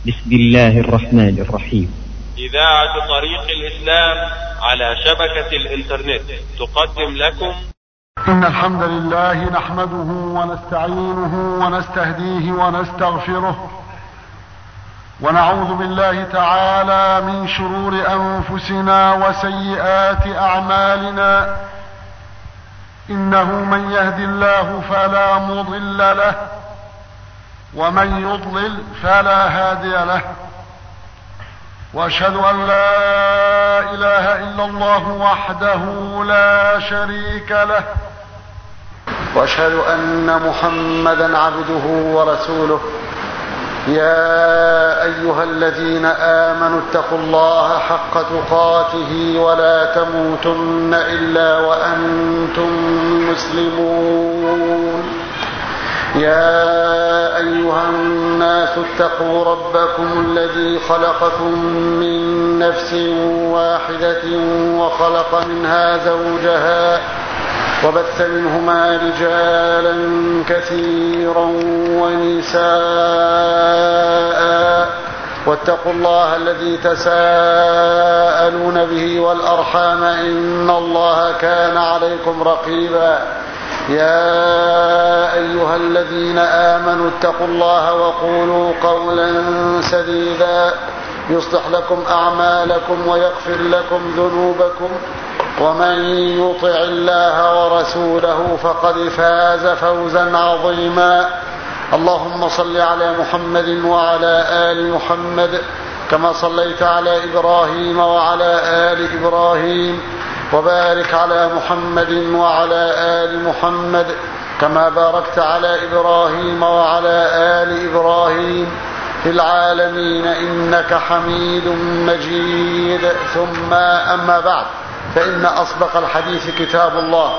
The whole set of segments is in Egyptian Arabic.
بسم الله الرحمن الرحيم إذاعة طريق الإسلام على شبكة الإنترنت تقدم لكم إن الحمد لله نحمده ونستعينه ونستهديه ونستغفره ونعوذ بالله تعالى من شرور أنفسنا وسيئات أعمالنا إنه من يهد الله فلا مضل له ومن يضلل فلا هادي له واشهد ان لا اله الا الله وحده لا شريك له واشهد ان محمدا عبده ورسوله يا ايها الذين امنوا اتقوا الله حق تقاته ولا تموتن الا وانتم مسلمون يا ايها الناس اتقوا ربكم الذي خلقكم من نفس واحده وخلق منها زوجها وبث منهما رجالا كثيرا ونساء واتقوا الله الذي تساءلون به والارحام ان الله كان عليكم رقيبا يا ايها الذين امنوا اتقوا الله وقولوا قولا سديدا يصلح لكم اعمالكم ويغفر لكم ذنوبكم ومن يطع الله ورسوله فقد فاز فوزا عظيما اللهم صل على محمد وعلى ال محمد كما صليت على ابراهيم وعلى ال ابراهيم وبارك على محمد وعلى ال محمد كما باركت على ابراهيم وعلى ال ابراهيم في العالمين انك حميد مجيد ثم اما بعد فان اصدق الحديث كتاب الله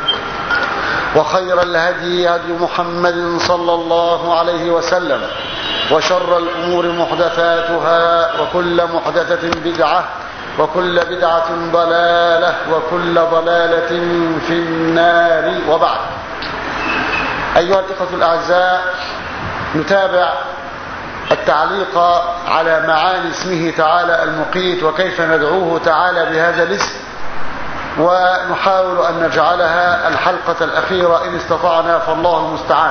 وخير الهدي هدي محمد صلى الله عليه وسلم وشر الامور محدثاتها وكل محدثه بدعه وكل بدعة ضلالة وكل ضلالة في النار وبعد أيها الإخوة الأعزاء نتابع التعليق على معاني اسمه تعالى المقيت وكيف ندعوه تعالى بهذا الاسم ونحاول أن نجعلها الحلقة الأخيرة إن استطعنا فالله المستعان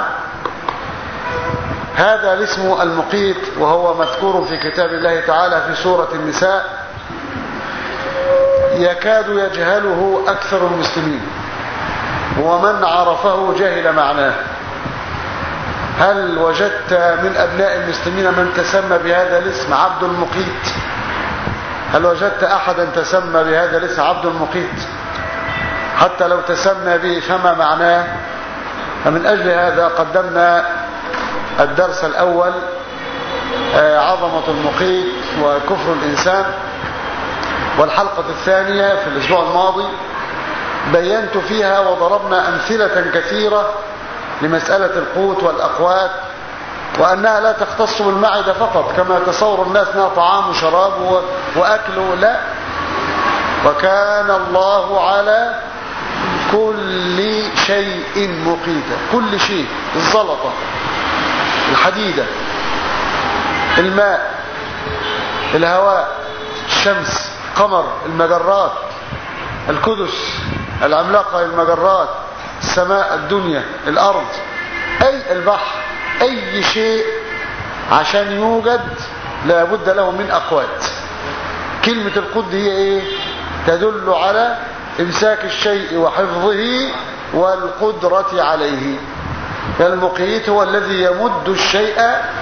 هذا الاسم المقيت وهو مذكور في كتاب الله تعالى في سورة النساء يكاد يجهله أكثر المسلمين ومن عرفه جهل معناه هل وجدت من أبناء المسلمين من تسمى بهذا الاسم عبد المقيت هل وجدت أحدا تسمى بهذا الاسم عبد المقيت حتى لو تسمى به فما معناه فمن أجل هذا قدمنا الدرس الأول عظمة المقيت وكفر الإنسان والحلقة الثانية في الأسبوع الماضي بينت فيها وضربنا أمثلة كثيرة لمسألة القوت والأقوات وأنها لا تختص بالمعدة فقط كما تصور الناس أنها طعام وشراب وأكل لا وكان الله على كل شيء مقيتا كل شيء الزلطة الحديدة الماء الهواء الشمس قمر المجرات الكدس العملاقة المجرات السماء الدنيا الأرض أي البحر أي شيء عشان يوجد لابد له من أقوات كلمة القد هي إيه تدل على إمساك الشيء وحفظه والقدرة عليه المقيت هو الذي يمد الشيء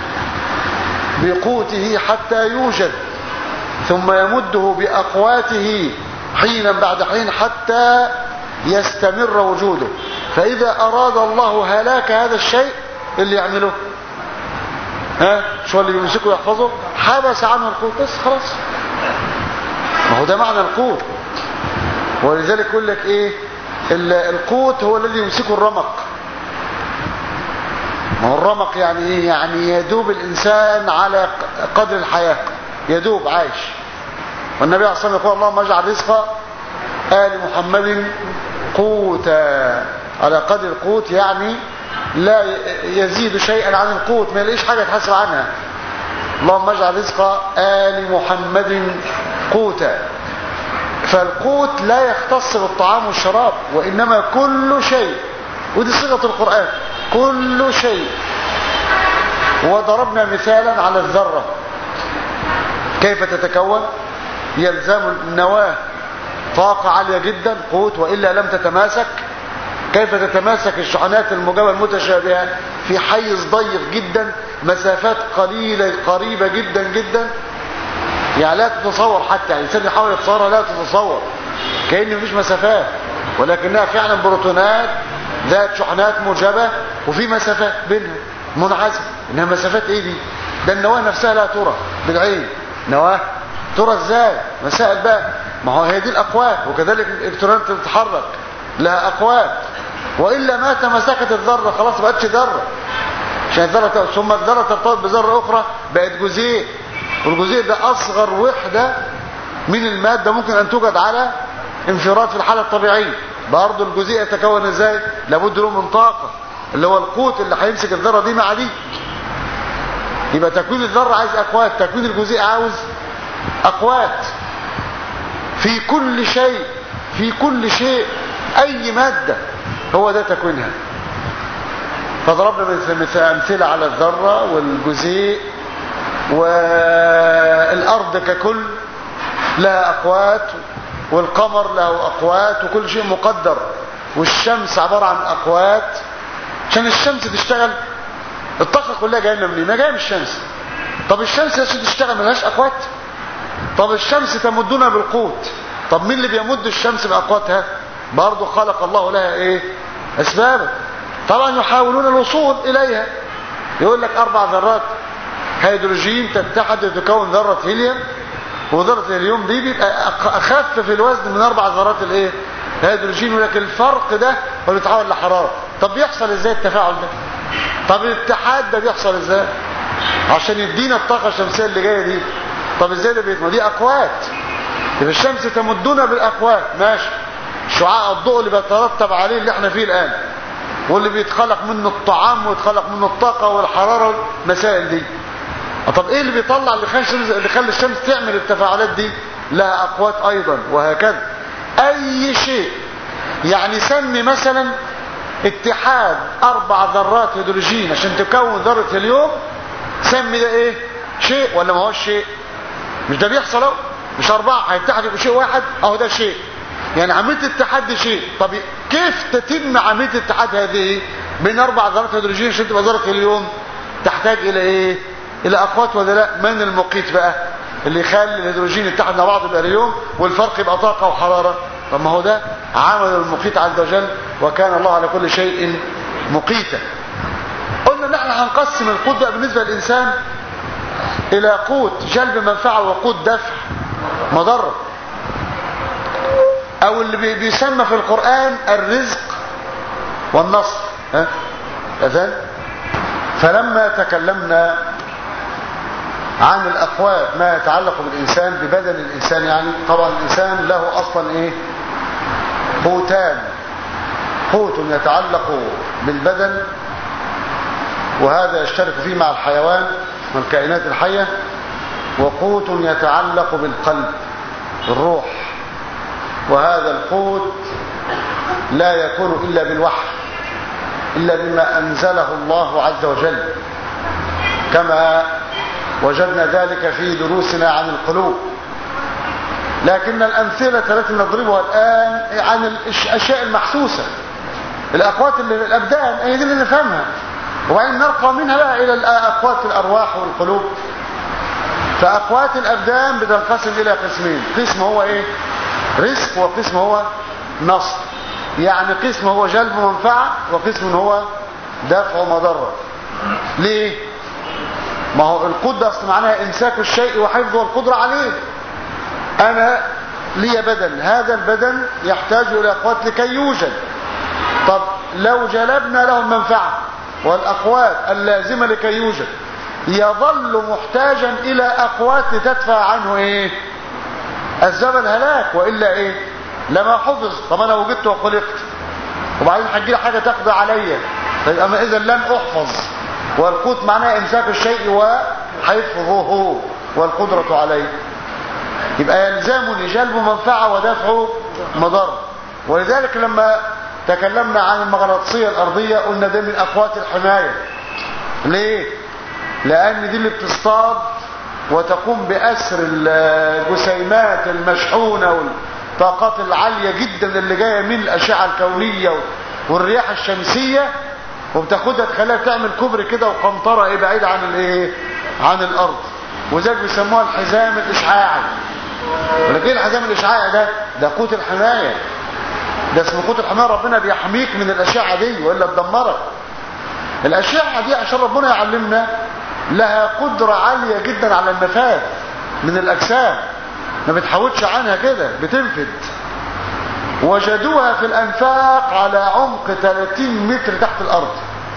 بقوته حتى يوجد ثم يمده بأقواته حينا بعد حين حتى يستمر وجوده فإذا أراد الله هلاك هذا الشيء اللي يعمله ها شو اللي يمسكه يحفظه حبس عنه القوت بس خلاص ما هو ده معنى القوت ولذلك يقول لك ايه القوت هو الذي يمسكه الرمق ما هو الرمق يعني ايه يعني يدوب الانسان على قدر الحياه يدوب عايش والنبي عليه الصلاة والسلام يقول اللهم اجعل رزق آل محمد قوتا على قدر القوت يعني لا يزيد شيئا عن القوت ما يلاقيش حاجة يتحاسب عنها اللهم اجعل رزق آل محمد قوتا فالقوت لا يختص بالطعام والشراب وإنما كل شيء ودي صيغة القرآن كل شيء وضربنا مثالا على الذرة كيف تتكون يلزم النواة طاقة عالية جدا قوت وإلا لم تتماسك كيف تتماسك الشحنات الموجبة المتشابهة في حيز ضيق جدا مسافات قليلة قريبة جدا جدا يعني لا تتصور حتى يعني الإنسان يحاول يتصورها لا تتصور كأن مفيش مسافات ولكنها فعلا بروتونات ذات شحنات موجبة وفي مسافات بينها منعزمة انها مسافات ايه دي ده النواة نفسها لا ترى بالعين نواة ترى ازاي مسائل بقى ما هو هي دي الاقوات وكذلك الالكترونات بتتحرك لها اقوات والا ما تمسكت الذره خلاص ما بقتش ذره عشان الذره ثم الذره ترتبط بذره اخرى بقت جزيء والجزيء ده اصغر وحده من الماده ممكن ان توجد على انفراد في الحاله الطبيعيه برضه الجزيء يتكون ازاي لابد له من طاقه اللي هو القوت اللي هيمسك الذره دي مع دي يبقى تكوين الذره عايز اقوات تكوين الجزيء عاوز اقوات في كل شيء في كل شيء اي ماده هو ده تكوينها فضربنا مثل امثله على الذره والجزيء والارض ككل لها اقوات والقمر له اقوات وكل شيء مقدر والشمس عباره عن اقوات عشان الشمس تشتغل الطاقه كلها جايه لنا منين ما جايه من الشمس طب الشمس عشان تشتغل ملهاش اقوات طب الشمس تمدنا بالقوت طب مين اللي بيمد الشمس باقواتها برضه خلق الله لها ايه اسبابا طبعا يحاولون الوصول اليها يقول لك اربع ذرات هيدروجين تتحد وتكون ذره هيليوم وذره الهيليوم دي بيبقى اخف في الوزن من اربع ذرات الايه الهيدروجين ولكن الفرق ده هو بيتحول لحراره طب بيحصل ازاي التفاعل ده طب الاتحاد ده بيحصل ازاي عشان يدينا الطاقه الشمسيه اللي جايه دي طب ازاي ده بيتم دي اقوات يبقى الشمس تمدنا بالاقوات ماشي شعاع الضوء اللي بيترتب عليه اللي احنا فيه الان واللي بيتخلق منه الطعام ويتخلق منه الطاقه والحراره والمسائل دي طب ايه اللي بيطلع اللي خلي الشمس اللي خلي الشمس تعمل التفاعلات دي لها اقوات ايضا وهكذا اي شيء يعني سمي مثلا اتحاد اربع ذرات هيدروجين عشان تكون ذره هليوم سمي ده ايه شيء ولا ما هوش شيء مش ده بيحصل اهو مش اربعه هيتحدوا يبقوا شيء واحد اهو ده شيء يعني عمليه الاتحاد دي شيء طب كيف تتم عمليه الاتحاد هذه بين اربع ذرات هيدروجين عشان تبقى ذره هليوم تحتاج الى ايه الى اقوات ولا لا من المقيت بقى اللي يخلي الهيدروجين يتحد مع بعض يبقى هليوم والفرق يبقى طاقه وحراره طب ما هو ده عمل المقيت عز وجل وكان الله على كل شيء مقيتا قلنا ان احنا هنقسم القوت بقى بالنسبه للانسان الى قوت جلب منفعه وقوت دفع مضره او اللي بيسمى في القرآن الرزق والنصر ها اذن فلما تكلمنا عن الاقوات ما يتعلق بالانسان ببدن الانسان يعني طبعا الانسان له اصلا ايه قوتان قوت يتعلق بالبدن وهذا يشترك فيه مع الحيوان والكائنات الحية وقوت يتعلق بالقلب الروح وهذا القوت لا يكون إلا بالوحي إلا بما أنزله الله عز وجل كما وجدنا ذلك في دروسنا عن القلوب لكن الأمثلة التي نضربها الآن عن الأشياء المحسوسة الأقوات اللي في الأبدان هي دي اللي نفهمها وبعدين نرقى منها بقى إلى أقوات الأرواح والقلوب فأقوات الأبدان بتنقسم إلى قسمين قسم هو إيه رزق وقسم هو نصر يعني قسم هو جلب منفعة وقسم هو دفع مضرة ليه ما هو القدرة اصل معناها امساك الشيء وحفظه والقدرة عليه انا لي بدن هذا البدن يحتاج الى اقوات لكي يوجد طب لو جلبنا له المنفعة والاقوات اللازمة لكي يوجد يظل محتاجا الى اقوات لتدفع عنه ايه اسباب الهلاك والا ايه لما حفظ طب انا وجدت وخلقت وبعدين هتجي لي حاجه تقضي عليا فيبقى اذا لم احفظ والقوت معناه امساك الشيء حفظه والقدرة عليه يبقى يلزمني جلب منفعة ودفع مضر ولذلك لما تكلمنا عن المغناطيسية الأرضية قلنا ده من أقوات الحماية ليه؟ لأن دي اللي بتصطاد وتقوم بأسر الجسيمات المشحونة والطاقات العالية جدا اللي جاية من الأشعة الكونية والرياح الشمسية وبتاخدها تخليها تعمل كبر كده وقنطرة ايه بعيد عن الايه عن الارض وذلك بيسموها الحزام الاشعاعي ولكن الحزام الاشعاعي ده ده قوت الحماية ده اسمه قوت الحماية ربنا بيحميك من الاشعة دي والا تدمرك الاشعة دي عشان ربنا يعلمنا لها قدرة عالية جدا على النفاذ من الاجسام ما بتحاولش عنها كده بتنفذ وجدوها في الانفاق على عمق 30 متر تحت الارض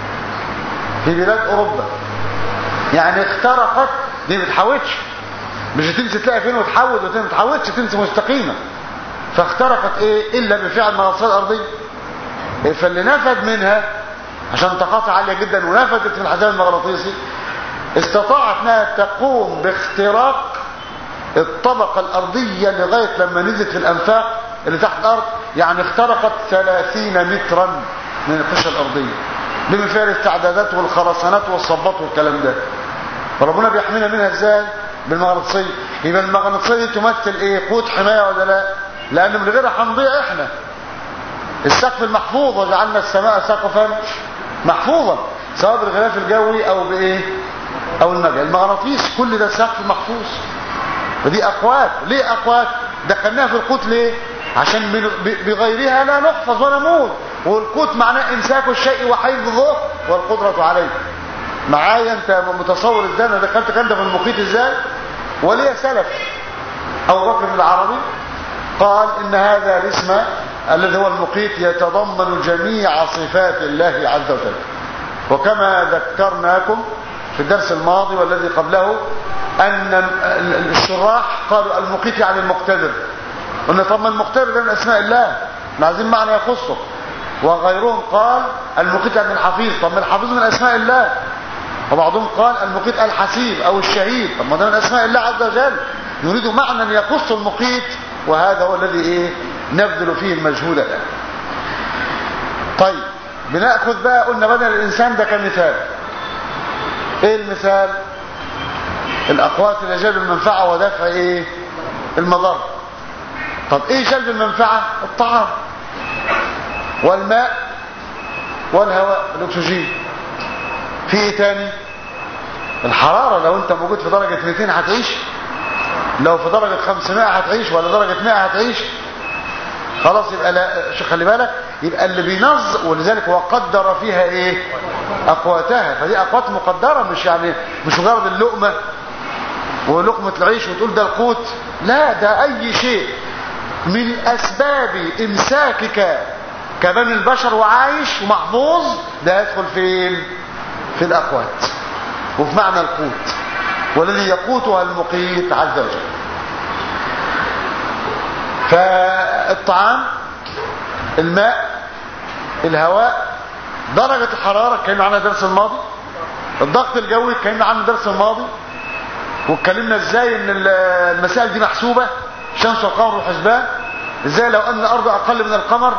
في بلاد اوروبا يعني اخترقت دي ما بتحاولش مش هتمشي تلاقي فين وتحود وما بتحاولش تمشي مستقيمه فاخترقت ايه الا بفعل المناصير الارضيه إيه فاللي نفذ منها عشان طاقتها عاليه جدا ونفذت في الحزام المغناطيسي استطاعت انها تقوم باختراق الطبقه الارضيه لغايه لما نزلت في الانفاق اللي تحت الارض يعني اخترقت 30 مترا من القشره الارضيه بما فيها الاستعدادات والخرسانات والصبات والكلام ده فربنا بيحمينا منها ازاي بالمغناطيسيه يبقى المغناطيسيه دي تمثل ايه قوه حمايه ولا لا لان من غيرها هنضيع احنا السقف المحفوظ وجعلنا السماء سقفا محفوظا سواء بالغلاف الجوي او بايه او المجال المغناطيس كل ده سقف محفوظ ودي اقوات ليه اقوات دخلناها في القوت ليه عشان بغيرها لا نحفظ ولا نموت والقوت معناه امساك الشيء وحفظه والقدرة عليه معايا انت متصور ازاي انا دخلت كده في المقيت ازاي ولي سلف ابو بكر العربي قال ان هذا الاسم الذي هو المقيت يتضمن جميع صفات الله عز وجل وكما ذكرناكم في الدرس الماضي والذي قبله ان الشراح قالوا المقيت يعني المقتدر قلنا طب ما المقتدر ده من اسماء الله عايزين معنى يخصه وغيرهم قال المقيت يعني الحفيظ طب ما الحفيظ من اسماء الله وبعضهم قال المقيت الحسيب او الشهيد طب ما ده من اسماء الله عز وجل يريد معنى يخص المقيت وهذا هو الذي ايه نبذل فيه المجهود الان طيب بناخذ بقى قلنا بدل الانسان ده كمثال ايه المثال الاقوات اللي جلب المنفعه ودفع ايه المضر طب ايه جلب المنفعه الطعام والماء والهواء الاكسجين في ايه تاني الحراره لو انت موجود في درجه 200 هتعيش لو في درجه 500 هتعيش ولا درجه 100 هتعيش خلاص يبقى لا خلي بالك يبقى اللي بينظم ولذلك وقدر فيها ايه اقواتها فدي اقوات مقدره مش يعني مش مجرد اللقمه ولقمه العيش وتقول ده القوت لا ده اي شيء من اسباب امساكك كبني البشر وعايش ومحفوظ ده يدخل فين في الاقوات وفي معنى القوت والذي يقوتها المقيت عز وجل فالطعام الماء الهواء درجة الحرارة كان معنا درس الماضي الضغط الجوي كان معنا درس الماضي واتكلمنا ازاي ان المسائل دي محسوبة شمس والقمر والحسبان ازاي لو ان الارض اقل من القمر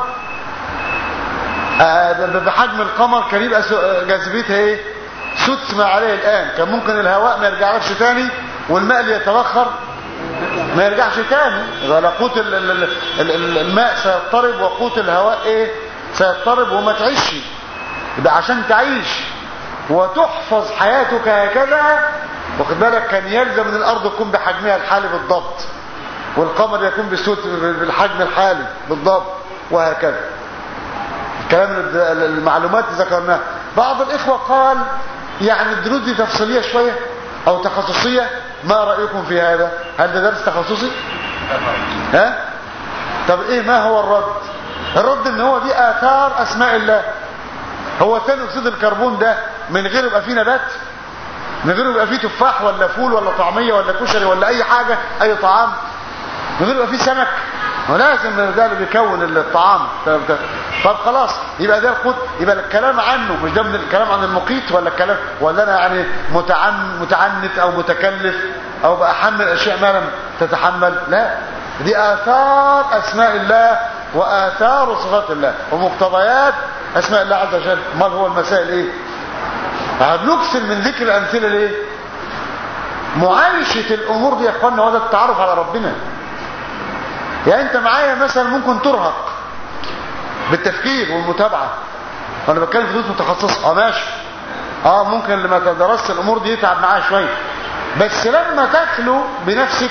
بحجم القمر كان يبقى جاذبيتها ايه سدس ما عليه الان كان ممكن الهواء ما يرجعلكش تاني والماء اللي يتبخر ما يرجعش تاني يبقى قوت الماء سيضطرب وقوت الهواء ايه سيضطرب وما تعيش يبقى عشان تعيش وتحفظ حياتك هكذا واخد بالك كان يلزم ان الارض تكون بحجمها الحالي بالضبط والقمر يكون بالسوت بالحجم الحالي بالضبط وهكذا الكلام المعلومات ذكرناها بعض الاخوه قال يعني الدروس دي تفصيليه شويه او تخصصيه ما رايكم في هذا هل ده درس تخصصي ها طب ايه ما هو الرد الرد ان هو دي اثار اسماء الله هو ثاني اكسيد الكربون ده من غير يبقى فيه نبات من غير يبقى فيه تفاح ولا فول ولا طعميه ولا كشري ولا اي حاجه اي طعام من غير يبقى فيه سمك ولازم ده اللي بيكون الطعام طب خلاص يبقى ده القوت يبقى الكلام عنه مش ده من الكلام عن المقيت ولا الكلام ولا انا يعني متعن متعنت او متكلف او بحمل اشياء ما لم تتحمل لا دي اثار اسماء الله واثار صفات الله ومقتضيات اسماء الله عز وجل ما هو المسائل ايه هنكسر من ذكر الامثله ليه معايشه الامور دي يا اخوانا وهذا التعرف على ربنا يعني انت معايا مثلا ممكن ترهق بالتفكير والمتابعه وانا بتكلم في دروس متخصصه اه ماشي اه ممكن لما تدرست الامور دي يتعب معايا شويه بس لما تخلو بنفسك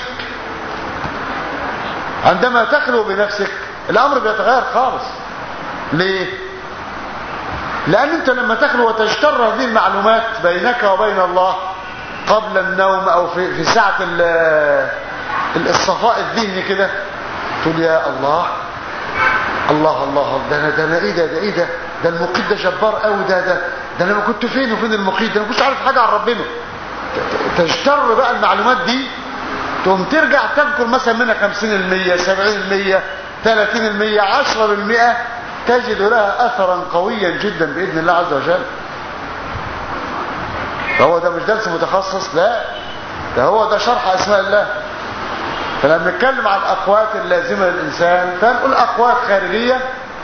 عندما تخلو بنفسك الامر بيتغير خالص ليه لان انت لما تخلو وتجتر هذه المعلومات بينك وبين الله قبل النوم او في في ساعه الصفاء الذهني كده تقول يا الله الله الله ده انا ده انا ايه ده ده ايه ده ده المقيت ده جبار قوي ده ده ده انا ما كنت فين وفين المقيت ده انا ما كنتش عارف حاجه عن ربنا تجتر بقى المعلومات دي تقوم ترجع تذكر مثلا منها 50% 70% 30% 10% تجد لها اثرا قويا جدا باذن الله عز وجل فهو ده مش درس متخصص لا ده هو ده شرح اسماء الله فلما بنتكلم عن الاقوات اللازمه للانسان فنقول اقوات خارجيه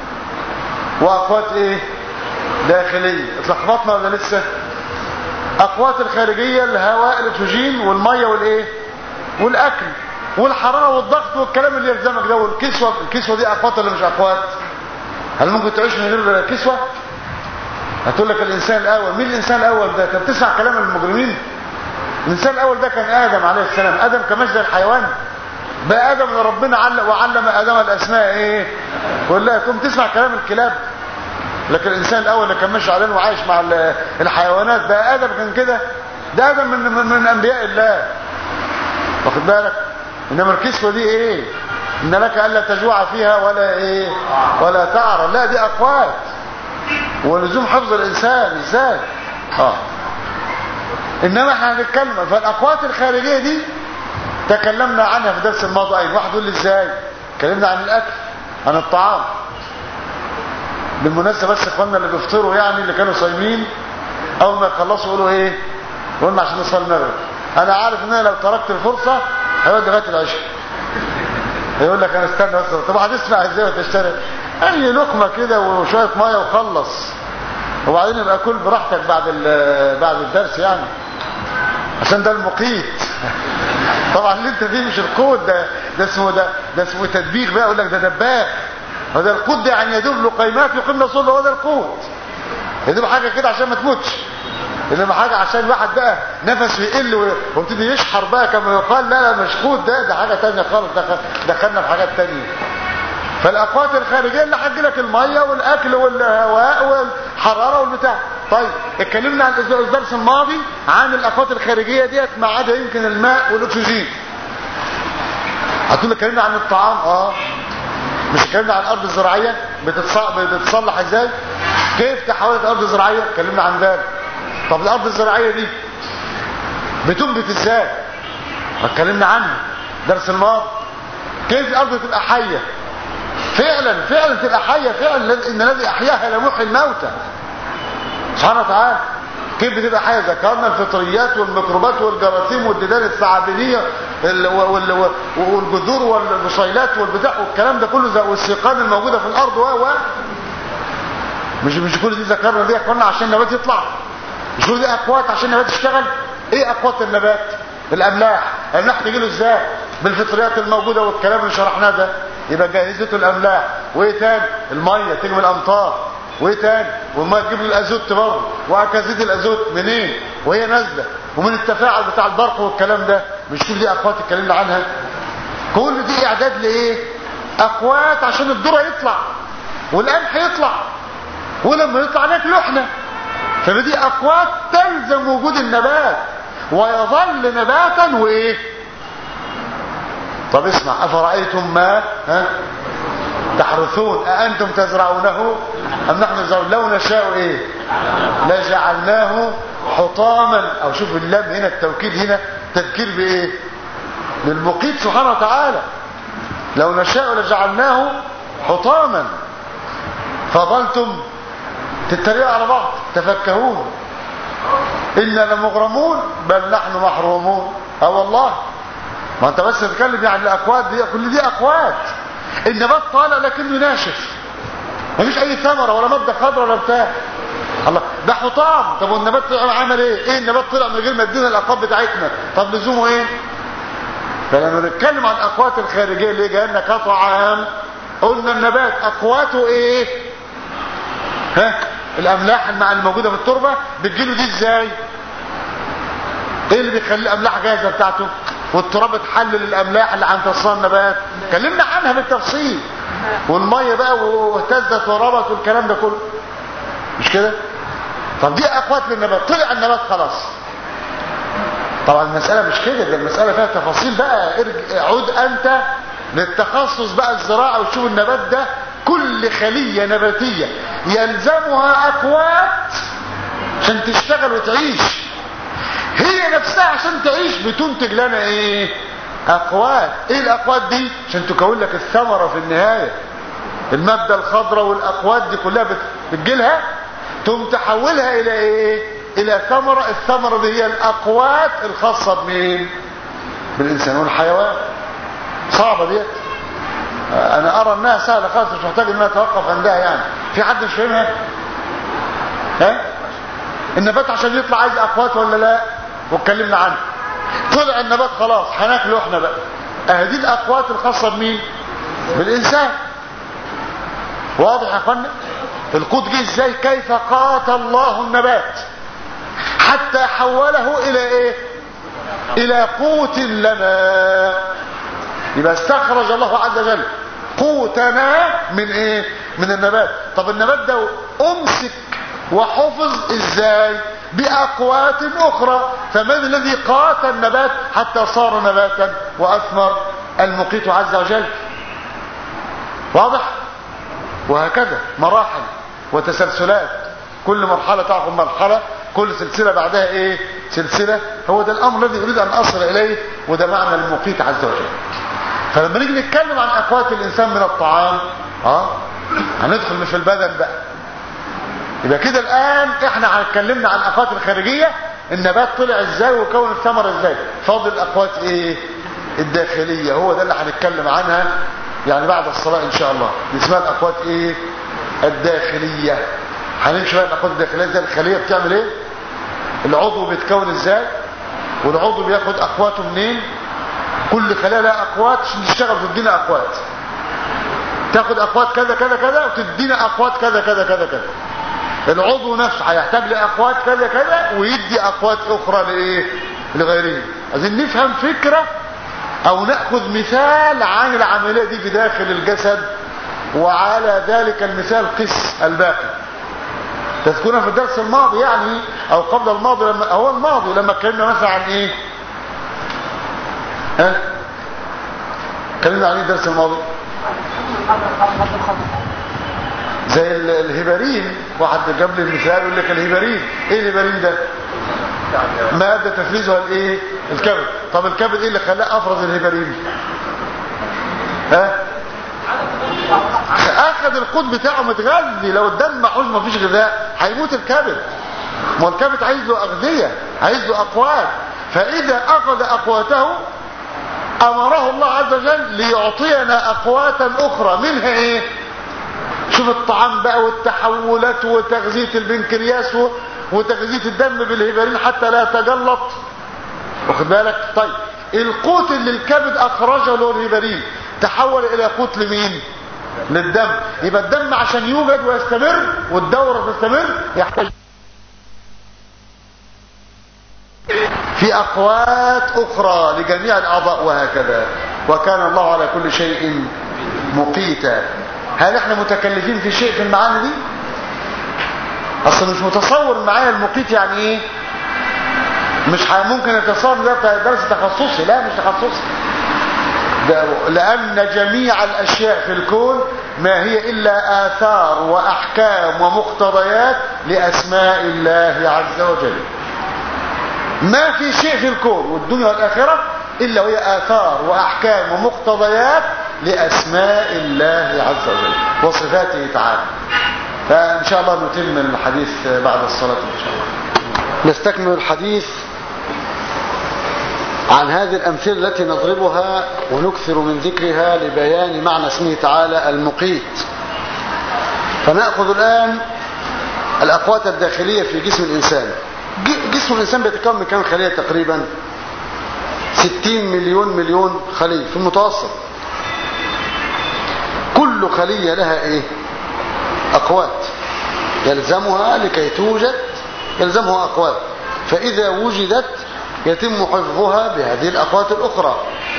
واقوات ايه داخليه اتلخبطنا ولا لسه اقوات الخارجيه الهواء الاكسجين والميه والايه والاكل والحراره والضغط والكلام اللي يلزمك ده والكسوه الكسوه دي اقوات ولا مش اقوات هل ممكن تعيش من غير كسوه هتقول لك الانسان الاول مين الانسان الاول ده انت بتسمع كلام المجرمين الانسان الاول ده كان ادم عليه السلام ادم كماش زي الحيوان بقى ادم اللي ربنا علق وعلم ادم الاسماء ايه كلها تقوم تسمع كلام الكلاب لكن الانسان الاول اللي كان ماشي علينا وعايش مع الحيوانات بقى ادم كان كده ده ادم من, من, من انبياء الله واخد بالك انما الكسوه دي ايه ان لك الا تجوع فيها ولا ايه ولا تعرى لا دي اقوات ولزوم حفظ الانسان ازاي اه انما احنا هنتكلم فالاقوات الخارجيه دي تكلمنا عنها في درس الماضي ايضا واحد يقول لي ازاي اتكلمنا عن الاكل عن الطعام بالمناسبه بس اخواننا اللي بيفطروا يعني اللي كانوا صايمين اول ما يخلصوا يقولوا ايه قلنا عشان نصلي المغرب انا عارف ان انا لو تركت الفرصه هيقعد لغايه العشاء يقول لك انا استنى بس طب هتسمع ازاي وتشتري اي لقمه كده وشويه ميه وخلص وبعدين يبقى كل براحتك بعد بعد الدرس يعني عشان ده المقيت طبعا اللي انت فيه مش القوت ده ده اسمه ده ده اسمه تدبيغ بقى يقول لك ده دباغ هذا القوت ده يعني يدوب له قيمات يقيمنا صلب هو ده القوت يدوب حاجه كده عشان ما تموتش انما حاجه عشان الواحد بقى نفسه يقل ويبتدي يشحر بقى كما يقال لا لا مش قوت ده ده حاجه ثانيه خالص دخلنا في حاجات ثانيه فالاقوات الخارجيه اللي هتجي لك الميه والاكل والهواء والحراره والبتاع طيب اتكلمنا عن الدرس الماضي عن الاقوات الخارجيه ديت ما عدا يمكن الماء والاكسجين هتقول اتكلمنا عن الطعام اه مش اتكلمنا عن الارض الزراعيه بتتصلح ازاي كيف تحولت الارض الزراعيه اتكلمنا عن ذلك طب الارض الزراعيه دي بتنبت ازاي اتكلمنا عنها درس الماضي كيف الارض تبقى حيه فعلا فعلا تبقى حيه فعلا ان الذي احياها لمحيي الموتى سبحانه وتعالى كيف بتبقى حيه ذكرنا الفطريات والميكروبات والجراثيم والديدان الثعابينيه والجذور والبصيلات والبتاع والكلام ده كله والسيقان الموجوده في الارض و مش مش كل دي ذكرنا دي قلنا عشان النبات يطلع مش كل دي اقوات عشان النبات يشتغل ايه اقوات النبات الاملاح الاملاح تجي له ازاي بالفطريات الموجوده والكلام اللي شرحناه ده يبقى جاهزته الاملاح وايه تاني الميه تيجي من الامطار وايه تاني والميه تجيب له الازوت برضه واكازيد الازوت منين وهي نازله ومن التفاعل بتاع البرق والكلام ده مش كل دي اقوات اتكلمنا عنها كل دي اعداد لايه اقوات عشان الذره يطلع والقمح يطلع ولما يطلع ناكله احنا فدي اقوات تلزم وجود النبات ويظل نباتا وايه طب اسمع افرايتم ما ها تحرثون أأنتم تزرعونه أم نحن نزرعون لو نشاء إيه لجعلناه حطاما أو شوف اللام هنا التوكيد هنا تذكير بإيه بالمقيت سبحانه وتعالى لو نشاء لجعلناه حطاما فظلتم تتريقوا على بعض تفكهون إنا لمغرمون بل نحن محرومون اه والله ما انت بس تتكلم يعني الاكواد دي كل دي اكواد النبات طالع لكنه ناشف مفيش اي ثمره ولا ماده خضراء ولا بتاع الله ده حطام طب والنبات طلع عمل ايه ايه النبات طلع من غير ما يدينا الاقوات بتاعتنا طب لزومه ايه فلما نتكلم عن الاقوات الخارجيه اللي جايه لنا كطعام قلنا النبات اقواته ايه ها الاملاح مع الموجوده في التربه بتجيله دي ازاي ايه اللي بيخلي الاملاح جاهزه بتاعته والتراب تحلل الاملاح اللي عن تصنيع النبات اتكلمنا عنها بالتفصيل والميه بقى واهتزت وربت والكلام ده كله مش كده طب دي اقوات للنبات طلع النبات خلاص طبعا المسألة مش كده ده المسألة فيها تفاصيل بقى ارجع عود انت للتخصص بقى الزراعة وتشوف النبات ده كل خلية نباتية يلزمها اقوات عشان تشتغل وتعيش هي نفسها عشان تعيش بتنتج لنا ايه اقوات ايه الاقوات دي عشان تكون لك الثمرة في النهاية المادة الخضراء والاقوات دي كلها بتجيلها تقوم تحولها الى ايه الى ثمرة الثمرة دي هي الاقوات الخاصة بمين بالانسان والحيوان صعبة دي انا ارى انها سهلة خالص مش محتاج ان انا اتوقف عندها يعني في حد مش فاهمها ها النبات عشان يطلع عايز اقوات ولا لا واتكلمنا عنه طلع النبات خلاص هناكله احنا بقى اهدي الاقوات الخاصة بمين بالانسان واضح يا اخوانا القوت جه ازاي كيف قاتل الله النبات حتى حوله الى ايه الى قوت لنا يبقى استخرج الله عز وجل قوتنا من ايه من النبات طب النبات ده امسك وحفظ ازاي باقوات اخرى فمن الذي قاتل النبات حتى صار نباتا واثمر المقيت عز وجل واضح وهكذا مراحل وتسلسلات كل مرحلة تعقب مرحلة كل سلسلة بعدها ايه سلسلة هو ده الامر الذي اريد ان اصل اليه وده معنى المقيت عز وجل فلما نيجي نتكلم عن اقوات الانسان من الطعام اه هندخل مش في البدن بقى يبقى كده الان احنا اتكلمنا عن الاقوات الخارجية النبات طلع ازاي وكون الثمر ازاي فاضل الاقوات ايه الداخلية هو ده اللي هنتكلم عنها يعني بعد الصلاة ان شاء الله دي اسمها الاقوات ايه الداخلية هنمشي بقى الاقوات الداخلية زي الخلية بتعمل ايه العضو بيتكون ازاي والعضو بياخد اقواته منين كل خلية لها اقوات عشان تشتغل وتدينا اقوات تاخد اقوات كذا كذا كذا وتدينا اقوات كذا كذا كذا كذا العضو نفسه هيحتاج لاقوات كذا كذا ويدي اقوات اخرى لايه لغيره عايزين نفهم فكره او ناخذ مثال عن العمليه دي في داخل الجسد وعلى ذلك المثال قس الباقي تذكرنا في الدرس الماضي يعني او قبل الماضي لما هو الماضي لما اتكلمنا مثلا عن ايه ها اتكلمنا عن ايه الدرس الماضي زي الهبارين واحد جاب لي المثال يقول لك الهبارين ايه الهبارين ده ماده تفريزها الايه الكبد طب الكبد ايه اللي خلاه افرز الهبارين ها اخذ القوت بتاعه متغذي لو الدم محوش مفيش غذاء هيموت الكبد ما الكبد عايز له اغذيه عايز له اقوات فاذا اخذ اقواته امره الله عز وجل ليعطينا اقواتا اخرى منها ايه شوف الطعام بقى والتحولات وتغذيه البنكرياس وتغذيه الدم بالهبارين حتى لا يتجلط واخد بالك طيب القوت اللي الكبد اخرجه له الهبارين تحول الى قوت لمين للدم يبقى الدم عشان يوجد ويستمر والدوره تستمر يحتاج في اقوات اخرى لجميع الاعضاء وهكذا وكان الله على كل شيء مقيتا هل احنا متكلفين في شيء في المعاني دي اصلا مش متصور معايا المقيت يعني ايه مش ممكن يتصور ده درس تخصصي لا مش تخصصي ده لان جميع الاشياء في الكون ما هي الا اثار واحكام ومقتضيات لاسماء الله عز وجل ما في شيء في الكون والدنيا والاخره الا وهي اثار واحكام ومقتضيات لأسماء الله عز وجل وصفاته تعالى فإن شاء الله نتم الحديث بعد الصلاة إن شاء الله نستكمل الحديث عن هذه الأمثلة التي نضربها ونكثر من ذكرها لبيان معنى اسمه تعالى المقيت فنأخذ الآن الأقوات الداخلية في جسم الإنسان جسم الإنسان بيتكون من كم خلية تقريبا 60 مليون مليون خلية في المتوسط كل خلية لها ايه أقوات يلزمها لكي توجد يلزمها أقوات فإذا وجدت يتم حفظها بهذه الأقوات الأخرى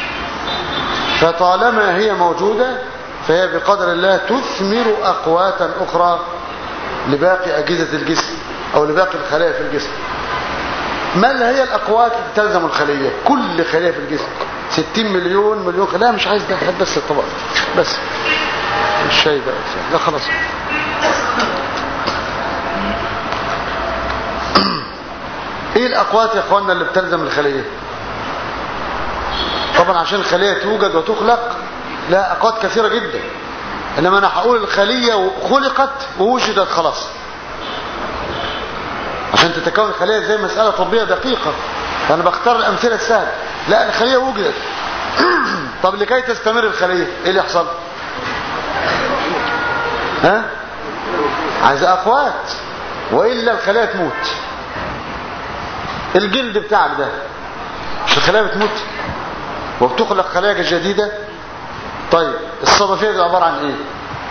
فطالما هي موجودة فهي بقدر الله تثمر أقواتا أخرى لباقي أجهزة الجسم أو لباقي الخلايا في الجسم ما اللي هي الأقوات اللي تلزم الخلية كل خلية في الجسم 60 مليون مليون خلية مش عايز ده هات بس الطبق بس الشاي بقى لا خلاص ايه الأقوات يا اخوانا اللي بتلزم الخلية طبعا عشان الخلية توجد وتخلق لا أقوات كثيرة جدا إنما أنا هقول الخلية خلقت ووجدت خلاص عشان تتكون الخلية زي مسألة طبية دقيقة فأنا بختار الأمثلة السهلة لا الخلية وجدت طب لكي تستمر الخلية ايه اللي يحصل ها عايزة أقوات وإلا الخلية تموت الجلد بتاعك ده مش الخلايا بتموت وبتخلق خلايا جديدة طيب الصدفية دي عبارة عن ايه